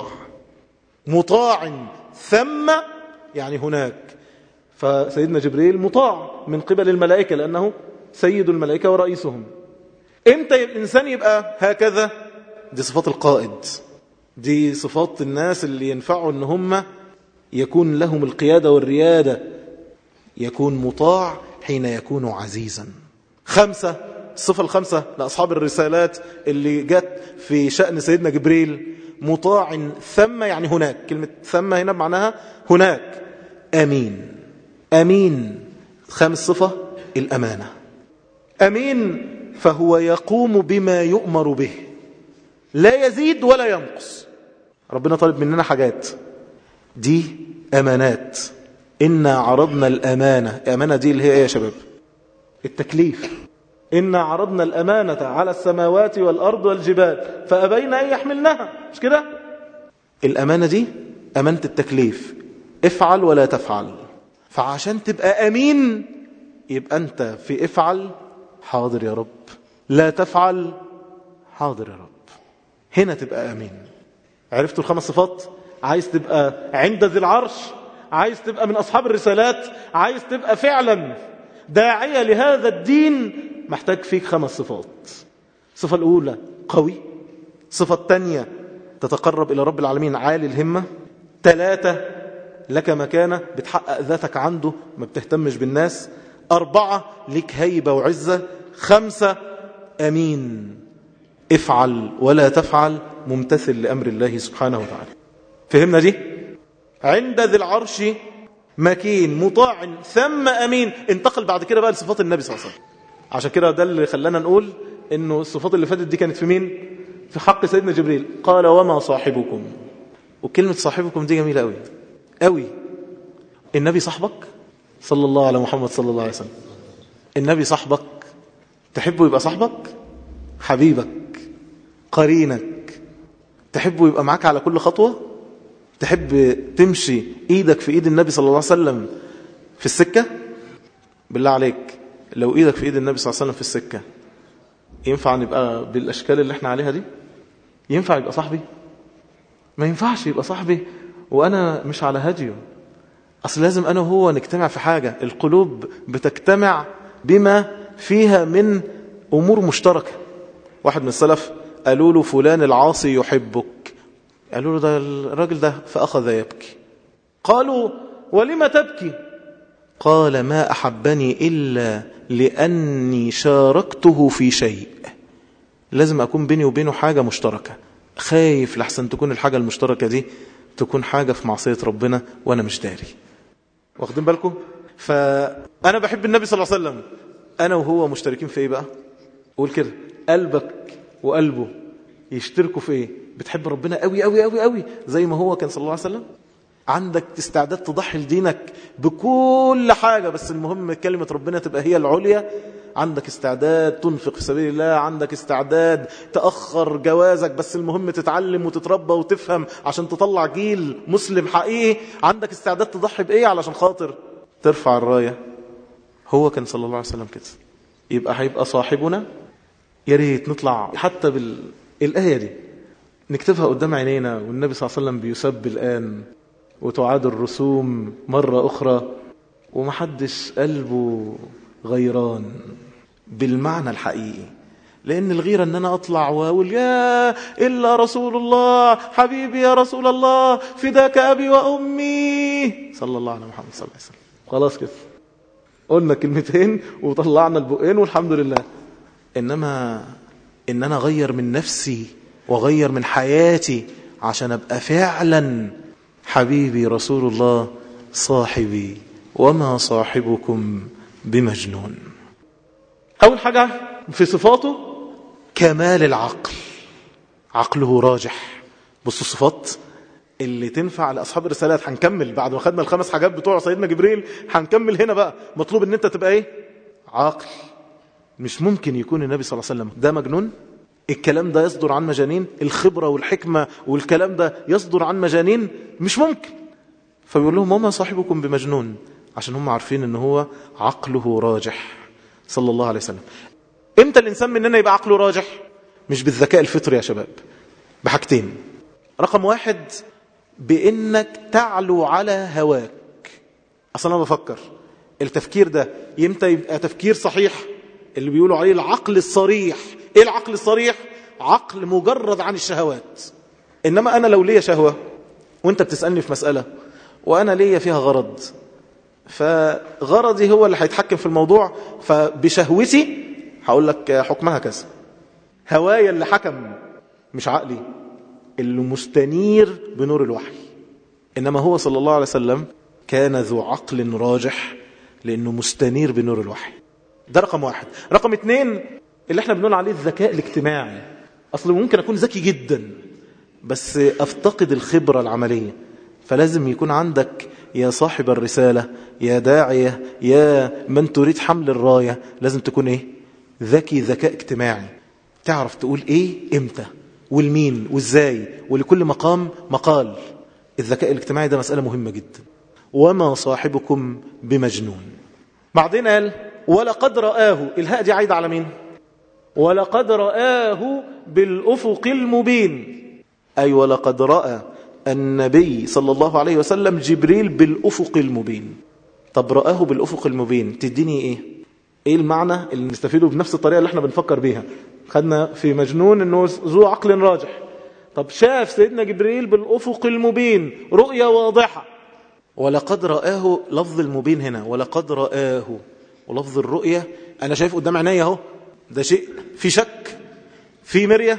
مطاع ثم يعني هناك فسيدنا جبريل مطاع من قبل الملائكة لأنه سيد الملائكة ورئيسهم امتى الإنسان يبقى هكذا دي صفات القائد دي صفات الناس اللي ينفعوا ان هم يكون لهم القيادة والريادة يكون مطاع حين يكون عزيزا خمسة الصفة الخمسة لأصحاب الرسالات اللي جت في شأن سيدنا جبريل مطاع ثم يعني هناك كلمة ثم هنا معناها هناك أمين أمين خامس صفة الأمانة أمين فهو يقوم بما يؤمر به لا يزيد ولا ينقص ربنا طالب مننا حاجات دي أمانات إنا عرضنا الأمانة الأمانة دي اللي هي إيه يا شباب التكليف إنا عرضنا الأمانة على السماوات والأرض والجبال فأبين أن يحملنها مش كده الأمانة دي أمانة التكليف افعل ولا تفعل فعشان تبقى أمين يبقى أنت في افعل حاضر يا رب لا تفعل حاضر يا رب هنا تبقى أمين عرفتوا الخمس صفات عايز تبقى عند ذي العرش عايز تبقى من أصحاب الرسالات عايز تبقى فعلا داعية لهذا الدين محتاج فيك خمس صفات الصفة الأولى قوي الصفة الثانية تتقرب إلى رب العالمين عالي الهمة ثلاثة لك مكانة بتحقق ذاتك عنده ما بتهتمش بالناس أربعة لك هيبة وعزة خمسة أمين افعل ولا تفعل ممتثل لأمر الله سبحانه وتعالى فهمنا دي عند ذي العرش مكين مطاع ثم أمين انتقل بعد كده بقى لصفات النبي صلى الله عليه وسلم عشان كده ده اللي خلانا نقول انه الصفات اللي فاتت دي كانت في مين في حق سيدنا جبريل قال وما صاحبكم وكلمة صاحبكم دي جميلة قوي قوي النبي صاحبك صلى الله على محمد صلى الله عليه وسلم النبي صاحبك تحبه يبقى صاحبك حبيبك قرينك تحبه يبقى معاك على كل خطوة تحب تمشي ايدك في ايد النبي صلى الله عليه وسلم في السكة بالله عليك لو ايدك في ايد النبي صلى الله عليه وسلم في السكة ينفع نبقى بالاشكال اللي احنا عليها دي ينفع يبقى صاحبي ما ينفعش يبقى صاحبي وانا مش على هديه اصل لازم انا وهو نجتمع في حاجة القلوب بتجتمع بما فيها من امور مشتركة واحد من السلف قالوا له فلان العاصي يحبك قالوا له ده الراجل ده فأخذ يبكي قالوا ولم تبكي قال ما أحبني إلا لأني شاركته في شيء لازم أكون بيني وبينه حاجة مشتركة خايف لحسن تكون الحاجة المشتركة دي تكون حاجة في معصية ربنا وأنا مش داري واخدين بالكم فأنا بحب النبي صلى الله عليه وسلم أنا وهو مشتركين في إيه بقى قول كده قلبك وقلبه يشتركوا في إيه بتحب ربنا قوي قوي قوي قوي زي ما هو كان صلى الله عليه وسلم عندك استعداد تضحي لدينك بكل حاجة بس المهم كلمة ربنا تبقى هي العليا عندك استعداد تنفق في سبيل الله عندك استعداد تأخر جوازك بس المهم تتعلم وتتربى وتفهم عشان تطلع جيل مسلم حقيقي عندك استعداد تضحي بإيه علشان خاطر ترفع الراية هو كان صلى الله عليه وسلم كده يبقى هيبقى صاحبنا يا ريت نطلع حتى بالآية دي نكتبها قدام عينينا والنبي صلى الله عليه وسلم بيسب الآن وتعاد الرسوم مرة أخرى ومحدش قلبه غيران بالمعنى الحقيقي لأن الغيرة أن أنا أطلع وأقول يا إلا رسول الله حبيبي يا رسول الله فداك أبي وأمي صلى الله على محمد صلى الله عليه وسلم خلاص كده قلنا كلمتين وطلعنا البقين والحمد لله إنما إن أنا أغير من نفسي وأغير من حياتي عشان أبقى فعلا حبيبي رسول الله صاحبي وما صاحبكم بمجنون أول حاجة في صفاته كمال العقل عقله راجح بصوا الصفات اللي تنفع لأصحاب الرسالات هنكمل بعد ما خدنا الخمس حاجات بتوع سيدنا جبريل هنكمل هنا بقى مطلوب ان انت تبقى ايه عاقل مش ممكن يكون النبي صلى الله عليه وسلم ده مجنون الكلام ده يصدر عن مجانين الخبرة والحكمة والكلام ده يصدر عن مجانين مش ممكن فبيقول لهم وما صاحبكم بمجنون عشان هم عارفين ان هو عقله راجح صلى الله عليه وسلم امتى الانسان مننا يبقى عقله راجح مش بالذكاء الفطري يا شباب بحاجتين رقم واحد بانك تعلو على هواك اصلا انا بفكر التفكير ده امتى يبقى تفكير صحيح اللي بيقولوا عليه العقل الصريح ايه العقل الصريح عقل مجرد عن الشهوات انما انا لو ليا شهوة وانت بتسألني في مسألة وانا ليا فيها غرض فغرضي هو اللي هيتحكم في الموضوع فبشهوتي هقول لك حكمها كذا هوايا اللي حكم مش عقلي اللي مستنير بنور الوحي إنما هو صلى الله عليه وسلم كان ذو عقل راجح لأنه مستنير بنور الوحي ده رقم واحد رقم اتنين اللي احنا بنقول عليه الذكاء الاجتماعي أصل ممكن أكون ذكي جدا بس أفتقد الخبرة العملية فلازم يكون عندك يا صاحب الرسالة يا داعية يا من تريد حمل الراية لازم تكون ايه ذكي ذكاء اجتماعي تعرف تقول ايه امتى والمين وازاي ولكل مقام مقال الذكاء الاجتماعي ده مسألة مهمة جدا وما صاحبكم بمجنون بعدين قال ولقد رآه الهاء دي عايدة على مين ولقد رآه بالأفق المبين أي ولقد رأى النبي صلى الله عليه وسلم جبريل بالأفق المبين طب رآه بالأفق المبين تديني إيه إيه المعنى اللي نستفيده بنفس الطريقة اللي احنا بنفكر بيها خدنا في مجنون أنه ذو عقل راجح طب شاف سيدنا جبريل بالأفق المبين رؤية واضحة ولقد رآه لفظ المبين هنا ولقد رآه ولفظ الرؤية أنا شايف قدام عيني اهو ده شيء في شك في مرية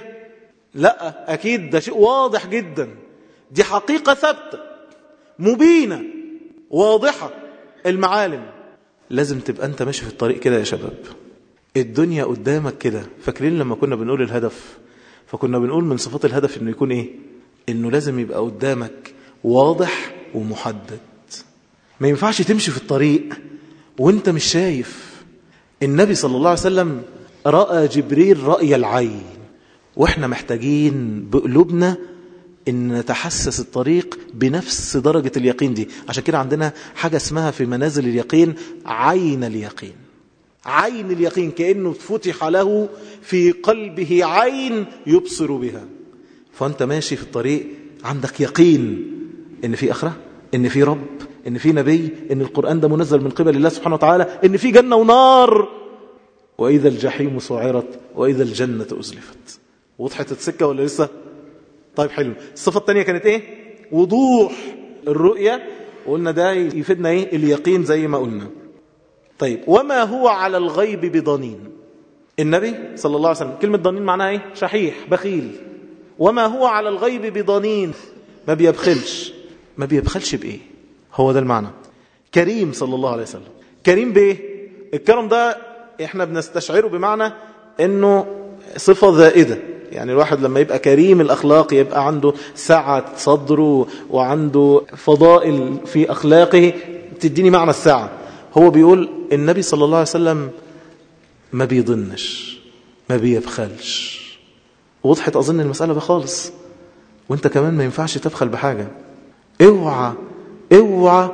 لا أكيد ده شيء واضح جدا دي حقيقة ثابتة مبينة واضحة المعالم لازم تبقى أنت ماشي في الطريق كده يا شباب الدنيا قدامك كده فاكرين لما كنا بنقول الهدف فكنا بنقول من صفات الهدف انه يكون ايه انه لازم يبقى قدامك واضح ومحدد ما ينفعش تمشي في الطريق وانت مش شايف النبي صلى الله عليه وسلم رأى جبريل رأي العين واحنا محتاجين بقلوبنا ان نتحسس الطريق بنفس درجة اليقين دي عشان كده عندنا حاجة اسمها في منازل اليقين عين اليقين عين اليقين كأنه فتح له في قلبه عين يبصر بها فأنت ماشي في الطريق عندك يقين إن في أخرة إن في رب إن في نبي إن القرآن ده منزل من قبل الله سبحانه وتعالى إن في جنة ونار وإذا الجحيم سعرت وإذا الجنة أزلفت وضحت السكة ولا لسه طيب حلو الصفة الثانية كانت إيه وضوح الرؤية وقلنا ده يفيدنا إيه اليقين زي ما قلنا طيب وما هو على الغيب بضنين النبي صلى الله عليه وسلم كلمة ضنين معناها ايه شحيح بخيل وما هو على الغيب بضنين ما بيبخلش ما بيبخلش بايه هو ده المعنى كريم صلى الله عليه وسلم كريم بايه الكرم ده احنا بنستشعره بمعنى انه صفة زائدة يعني الواحد لما يبقى كريم الأخلاق يبقى عنده سعة صدره وعنده فضائل في أخلاقه تديني معنى السعة هو بيقول النبي صلى الله عليه وسلم ما بيضنش ما بيبخلش وضحت أظن المسألة بخالص وانت كمان ما ينفعش تبخل بحاجة اوعى اوعى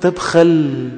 تبخل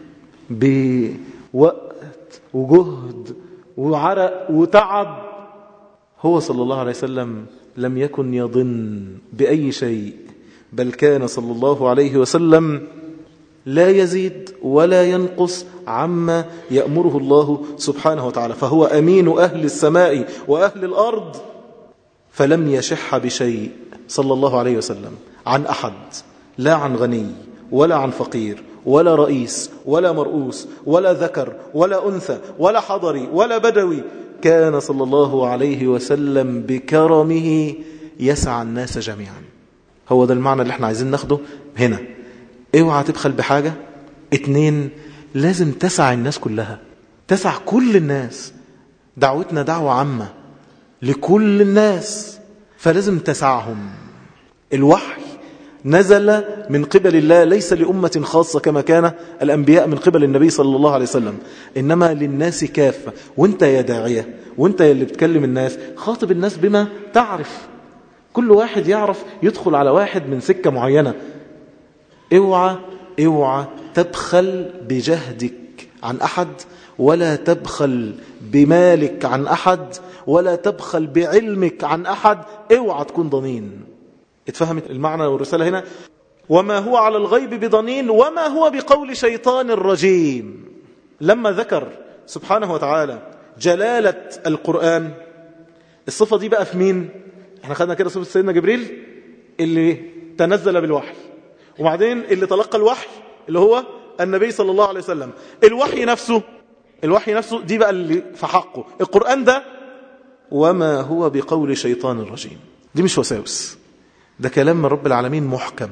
بوقت وجهد وعرق وتعب هو صلى الله عليه وسلم لم يكن يضن بأي شيء بل كان صلى الله عليه وسلم لا يزيد ولا ينقص عما يأمره الله سبحانه وتعالى فهو أمين أهل السماء وأهل الأرض فلم يشح بشيء صلى الله عليه وسلم عن أحد لا عن غني ولا عن فقير ولا رئيس ولا مرؤوس ولا ذكر ولا أنثى ولا حضري ولا بدوي كان صلى الله عليه وسلم بكرمه يسعى الناس جميعا هو ده المعنى اللي احنا عايزين ناخده هنا اوعى تبخل بحاجة اتنين لازم تسع الناس كلها تسع كل الناس دعوتنا دعوة عامة لكل الناس فلازم تسعهم الوحي نزل من قبل الله ليس لأمة خاصة كما كان الأنبياء من قبل النبي صلى الله عليه وسلم إنما للناس كافة وانت يا داعية وانت يا اللي بتكلم الناس خاطب الناس بما تعرف كل واحد يعرف يدخل على واحد من سكة معينة اوعى اوعى تبخل بجهدك عن أحد ولا تبخل بمالك عن أحد ولا تبخل بعلمك عن أحد اوعى تكون ضنين اتفهمت المعنى والرسالة هنا وما هو على الغيب بضنين وما هو بقول شيطان الرجيم لما ذكر سبحانه وتعالى جلالة القرآن الصفة دي بقى في مين احنا خدنا كده صفة سيدنا جبريل اللي تنزل بالوحي وبعدين اللي تلقى الوحي اللي هو النبي صلى الله عليه وسلم الوحي نفسه الوحي نفسه دي بقى اللي في حقه القرآن ده وما هو بقول شيطان الرجيم دي مش وساوس ده كلام من رب العالمين محكم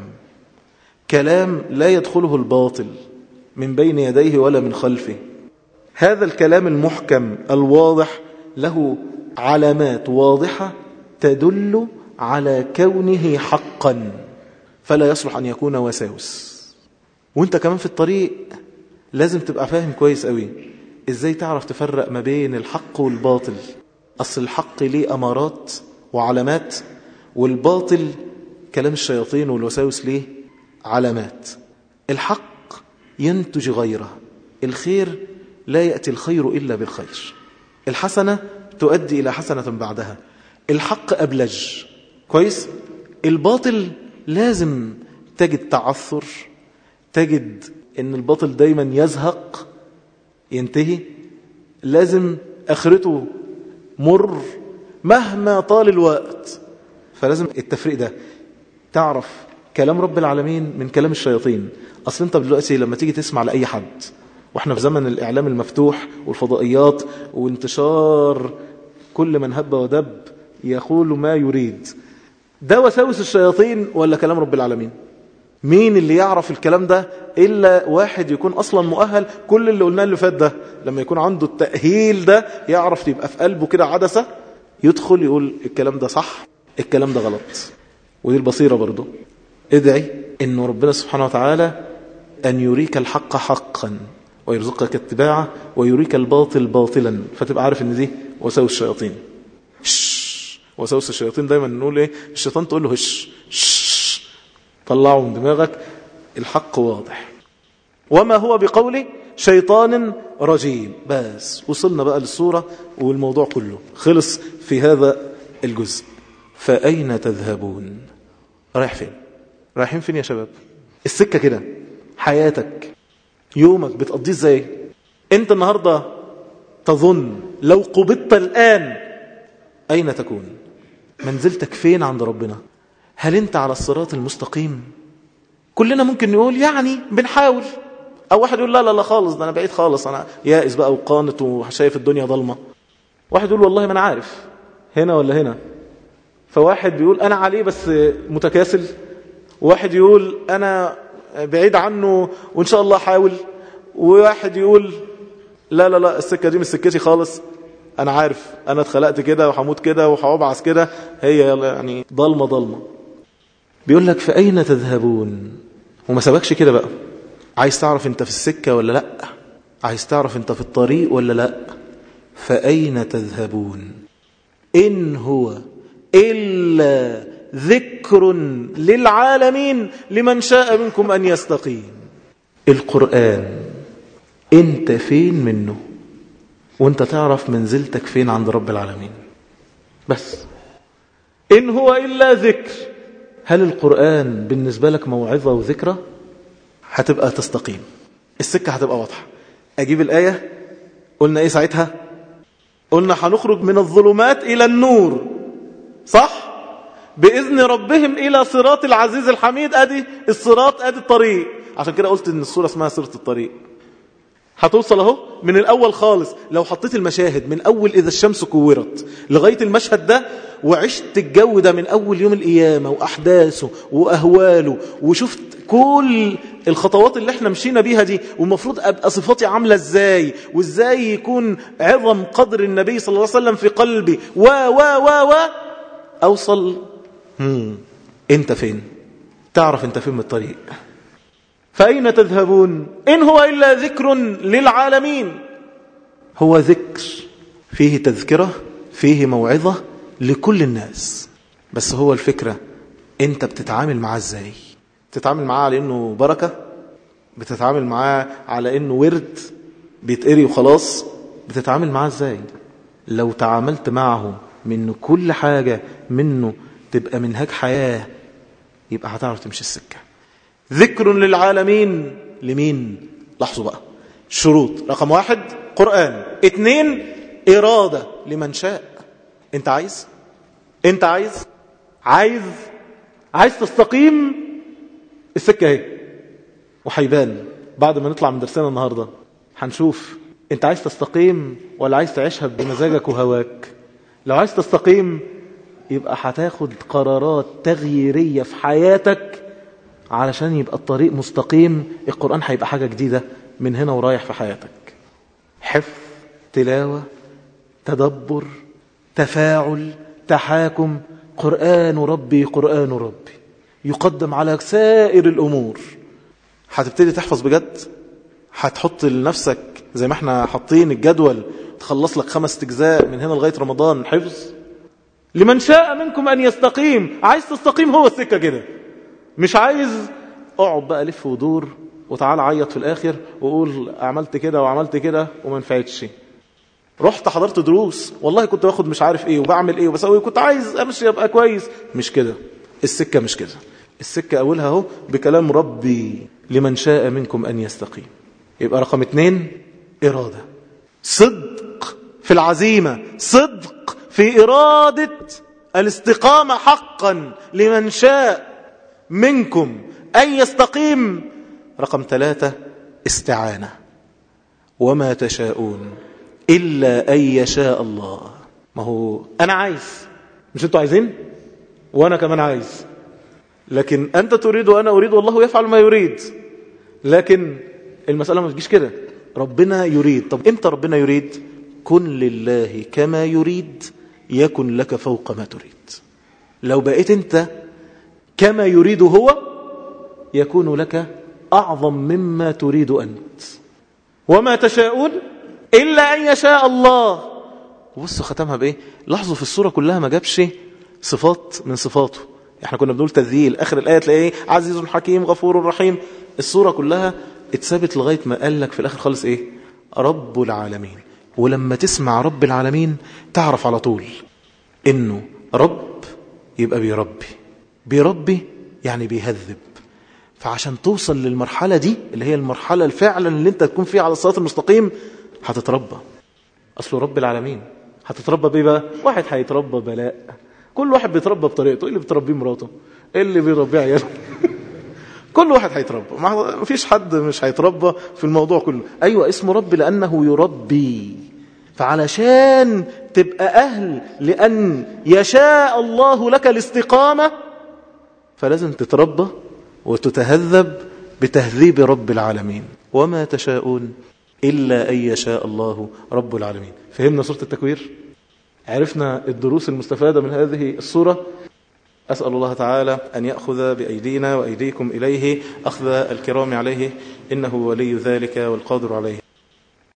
كلام لا يدخله الباطل من بين يديه ولا من خلفه هذا الكلام المحكم الواضح له علامات واضحة تدل على كونه حقا فلا يصلح أن يكون وساوس وانت كمان في الطريق لازم تبقى فاهم كويس قوي ازاي تعرف تفرق ما بين الحق والباطل أصل الحق ليه أمارات وعلامات والباطل كلام الشياطين والوساوس ليه علامات الحق ينتج غيره الخير لا يأتي الخير إلا بالخير الحسنة تؤدي إلى حسنة بعدها الحق أبلج كويس الباطل لازم تجد تعثر تجد ان الباطل دايما يزهق ينتهي لازم اخرته مر مهما طال الوقت فلازم التفريق ده تعرف كلام رب العالمين من كلام الشياطين اصل انت دلوقتي لما تيجي تسمع لاي حد واحنا في زمن الاعلام المفتوح والفضائيات وانتشار كل من هب ودب يقول ما يريد ده وساوس الشياطين ولا كلام رب العالمين مين اللي يعرف الكلام ده إلا واحد يكون أصلا مؤهل كل اللي قلناه اللي فات ده لما يكون عنده التأهيل ده يعرف يبقى في قلبه كده عدسة يدخل يقول الكلام ده صح الكلام ده غلط ودي البصيرة برضو ادعي ان ربنا سبحانه وتعالى أن يريك الحق حقا ويرزقك اتباعه ويريك الباطل باطلا فتبقى عارف ان دي وساوس الشياطين وساوس الشياطين دايما نقول ايه الشيطان تقول له هش شش طلعه من دماغك الحق واضح وما هو بقول شيطان رجيم بس وصلنا بقى للصورة والموضوع كله خلص في هذا الجزء فأين تذهبون رايح فين رايحين فين يا شباب السكة كده حياتك يومك بتقضيه ازاي انت النهاردة تظن لو قبضت الآن أين تكون منزلتك فين عند ربنا هل انت على الصراط المستقيم كلنا ممكن نقول يعني بنحاول او واحد يقول لا لا لا خالص ده انا بعيد خالص انا يائس بقى وقانت وشايف الدنيا ضلمه واحد يقول والله ما انا عارف هنا ولا هنا فواحد بيقول انا عليه بس متكاسل وواحد يقول انا بعيد عنه وان شاء الله احاول وواحد يقول لا لا لا السكه دي مش سكتي خالص انا عارف انا اتخلقت كده وهموت كده وهبعث كده هي يعني ضلمه ضلمه بيقول لك فاين تذهبون وما سبكش كده بقى عايز تعرف انت في السكه ولا لا عايز تعرف انت في الطريق ولا لا فاين تذهبون ان هو الا ذكر للعالمين لمن شاء منكم ان يستقيم القران انت فين منه وانت تعرف منزلتك فين عند رب العالمين بس إن هو إلا ذكر هل القرآن بالنسبة لك موعظة وذكرى هتبقى تستقيم السكة هتبقى واضحة أجيب الآية قلنا إيه ساعتها قلنا هنخرج من الظلمات إلى النور صح بإذن ربهم إلى صراط العزيز الحميد أدي الصراط أدي الطريق عشان كده قلت إن السورة اسمها سورة الطريق هتوصل اهو من الاول خالص لو حطيت المشاهد من اول اذا الشمس كورت لغايه المشهد ده وعشت الجو ده من اول يوم القيامه واحداثه واهواله وشفت كل الخطوات اللي احنا مشينا بيها دي والمفروض ابقى صفاتي عامله ازاي وازاي يكون عظم قدر النبي صلى الله عليه وسلم في قلبي و و و و اوصل هم. انت فين تعرف انت فين من الطريق فأين تذهبون إن هو إلا ذكر للعالمين هو ذكر فيه تذكرة فيه موعظة لكل الناس بس هو الفكرة أنت بتتعامل معاه إزاي بتتعامل معاه على أنه بركة بتتعامل معاه على أنه ورد بيتقري وخلاص بتتعامل معاه إزاي لو تعاملت معه من كل حاجة منه تبقى منهاج حياة يبقى هتعرف تمشي السكه ذكر للعالمين لمين لاحظوا بقى شروط رقم واحد قرآن اتنين إرادة لمن شاء انت عايز انت عايز عايز عايز تستقيم السكة اهي وحيبان بعد ما نطلع من درسنا النهاردة هنشوف انت عايز تستقيم ولا عايز تعيشها بمزاجك وهواك لو عايز تستقيم يبقى هتاخد قرارات تغييرية في حياتك علشان يبقى الطريق مستقيم القرآن هيبقى حاجة جديدة من هنا ورايح في حياتك حفظ تلاوة تدبر تفاعل تحاكم قرآن ربي قرآن ربي يقدم على سائر الأمور هتبتدي تحفظ بجد هتحط لنفسك زي ما احنا حاطين الجدول تخلص لك خمس اجزاء من هنا لغاية رمضان حفظ لمن شاء منكم أن يستقيم عايز تستقيم هو السكة كده مش عايز اقعد بقى لف ودور وتعال عيط في الاخر وقول عملت كده وعملت كده وما نفعتش رحت حضرت دروس والله كنت باخد مش عارف ايه وبعمل ايه وبسوي كنت عايز امشي ابقى كويس مش كده السكة مش كده السكة اولها اهو بكلام ربي لمن شاء منكم ان يستقيم يبقى رقم اتنين ارادة صدق في العزيمة صدق في ارادة الاستقامة حقا لمن شاء منكم ان يستقيم رقم ثلاثة استعانة وما تشاءون إلا أن يشاء الله ما هو أنا عايز مش أنتوا عايزين وأنا كمان عايز لكن أنت تريد وأنا أريد والله يفعل ما يريد لكن المسألة ما تجيش كده ربنا يريد طب إمتى ربنا يريد كن لله كما يريد يكن لك فوق ما تريد لو بقيت أنت كما يريد هو يكون لك أعظم مما تريد أنت وما تشاءون إلا أن يشاء الله وبصوا ختمها بإيه لاحظوا في الصورة كلها ما جابش صفات من صفاته احنا كنا بنقول تذييل آخر الآية تلاقيه عزيز حكيم غفور رحيم الصورة كلها اتثبت لغاية ما قال لك في الآخر خالص إيه رب العالمين ولما تسمع رب العالمين تعرف على طول إنه رب يبقى بيربي بيربي يعني بيهذب فعشان توصل للمرحلة دي اللي هي المرحلة الفعلا اللي انت تكون فيها على الصراط المستقيم هتتربى أصله رب العالمين هتتربى بيه بقى واحد هيتربى بلاء كل واحد بيتربى بطريقته اللي بتربيه مراته اللي بيربيه عياله كل واحد هيتربى ما فيش حد مش هيتربى في الموضوع كله أيوة اسمه رب لأنه يربي فعلشان تبقى أهل لأن يشاء الله لك الاستقامة فلازم تتربى وتتهذب بتهذيب رب العالمين وما تشاءون إلا أن يشاء الله رب العالمين فهمنا سورة التكوير عرفنا الدروس المستفادة من هذه السورة أسأل الله تعالى أن يأخذ بأيدينا وأيديكم إليه أخذ الكرام عليه إنه ولي ذلك والقادر عليه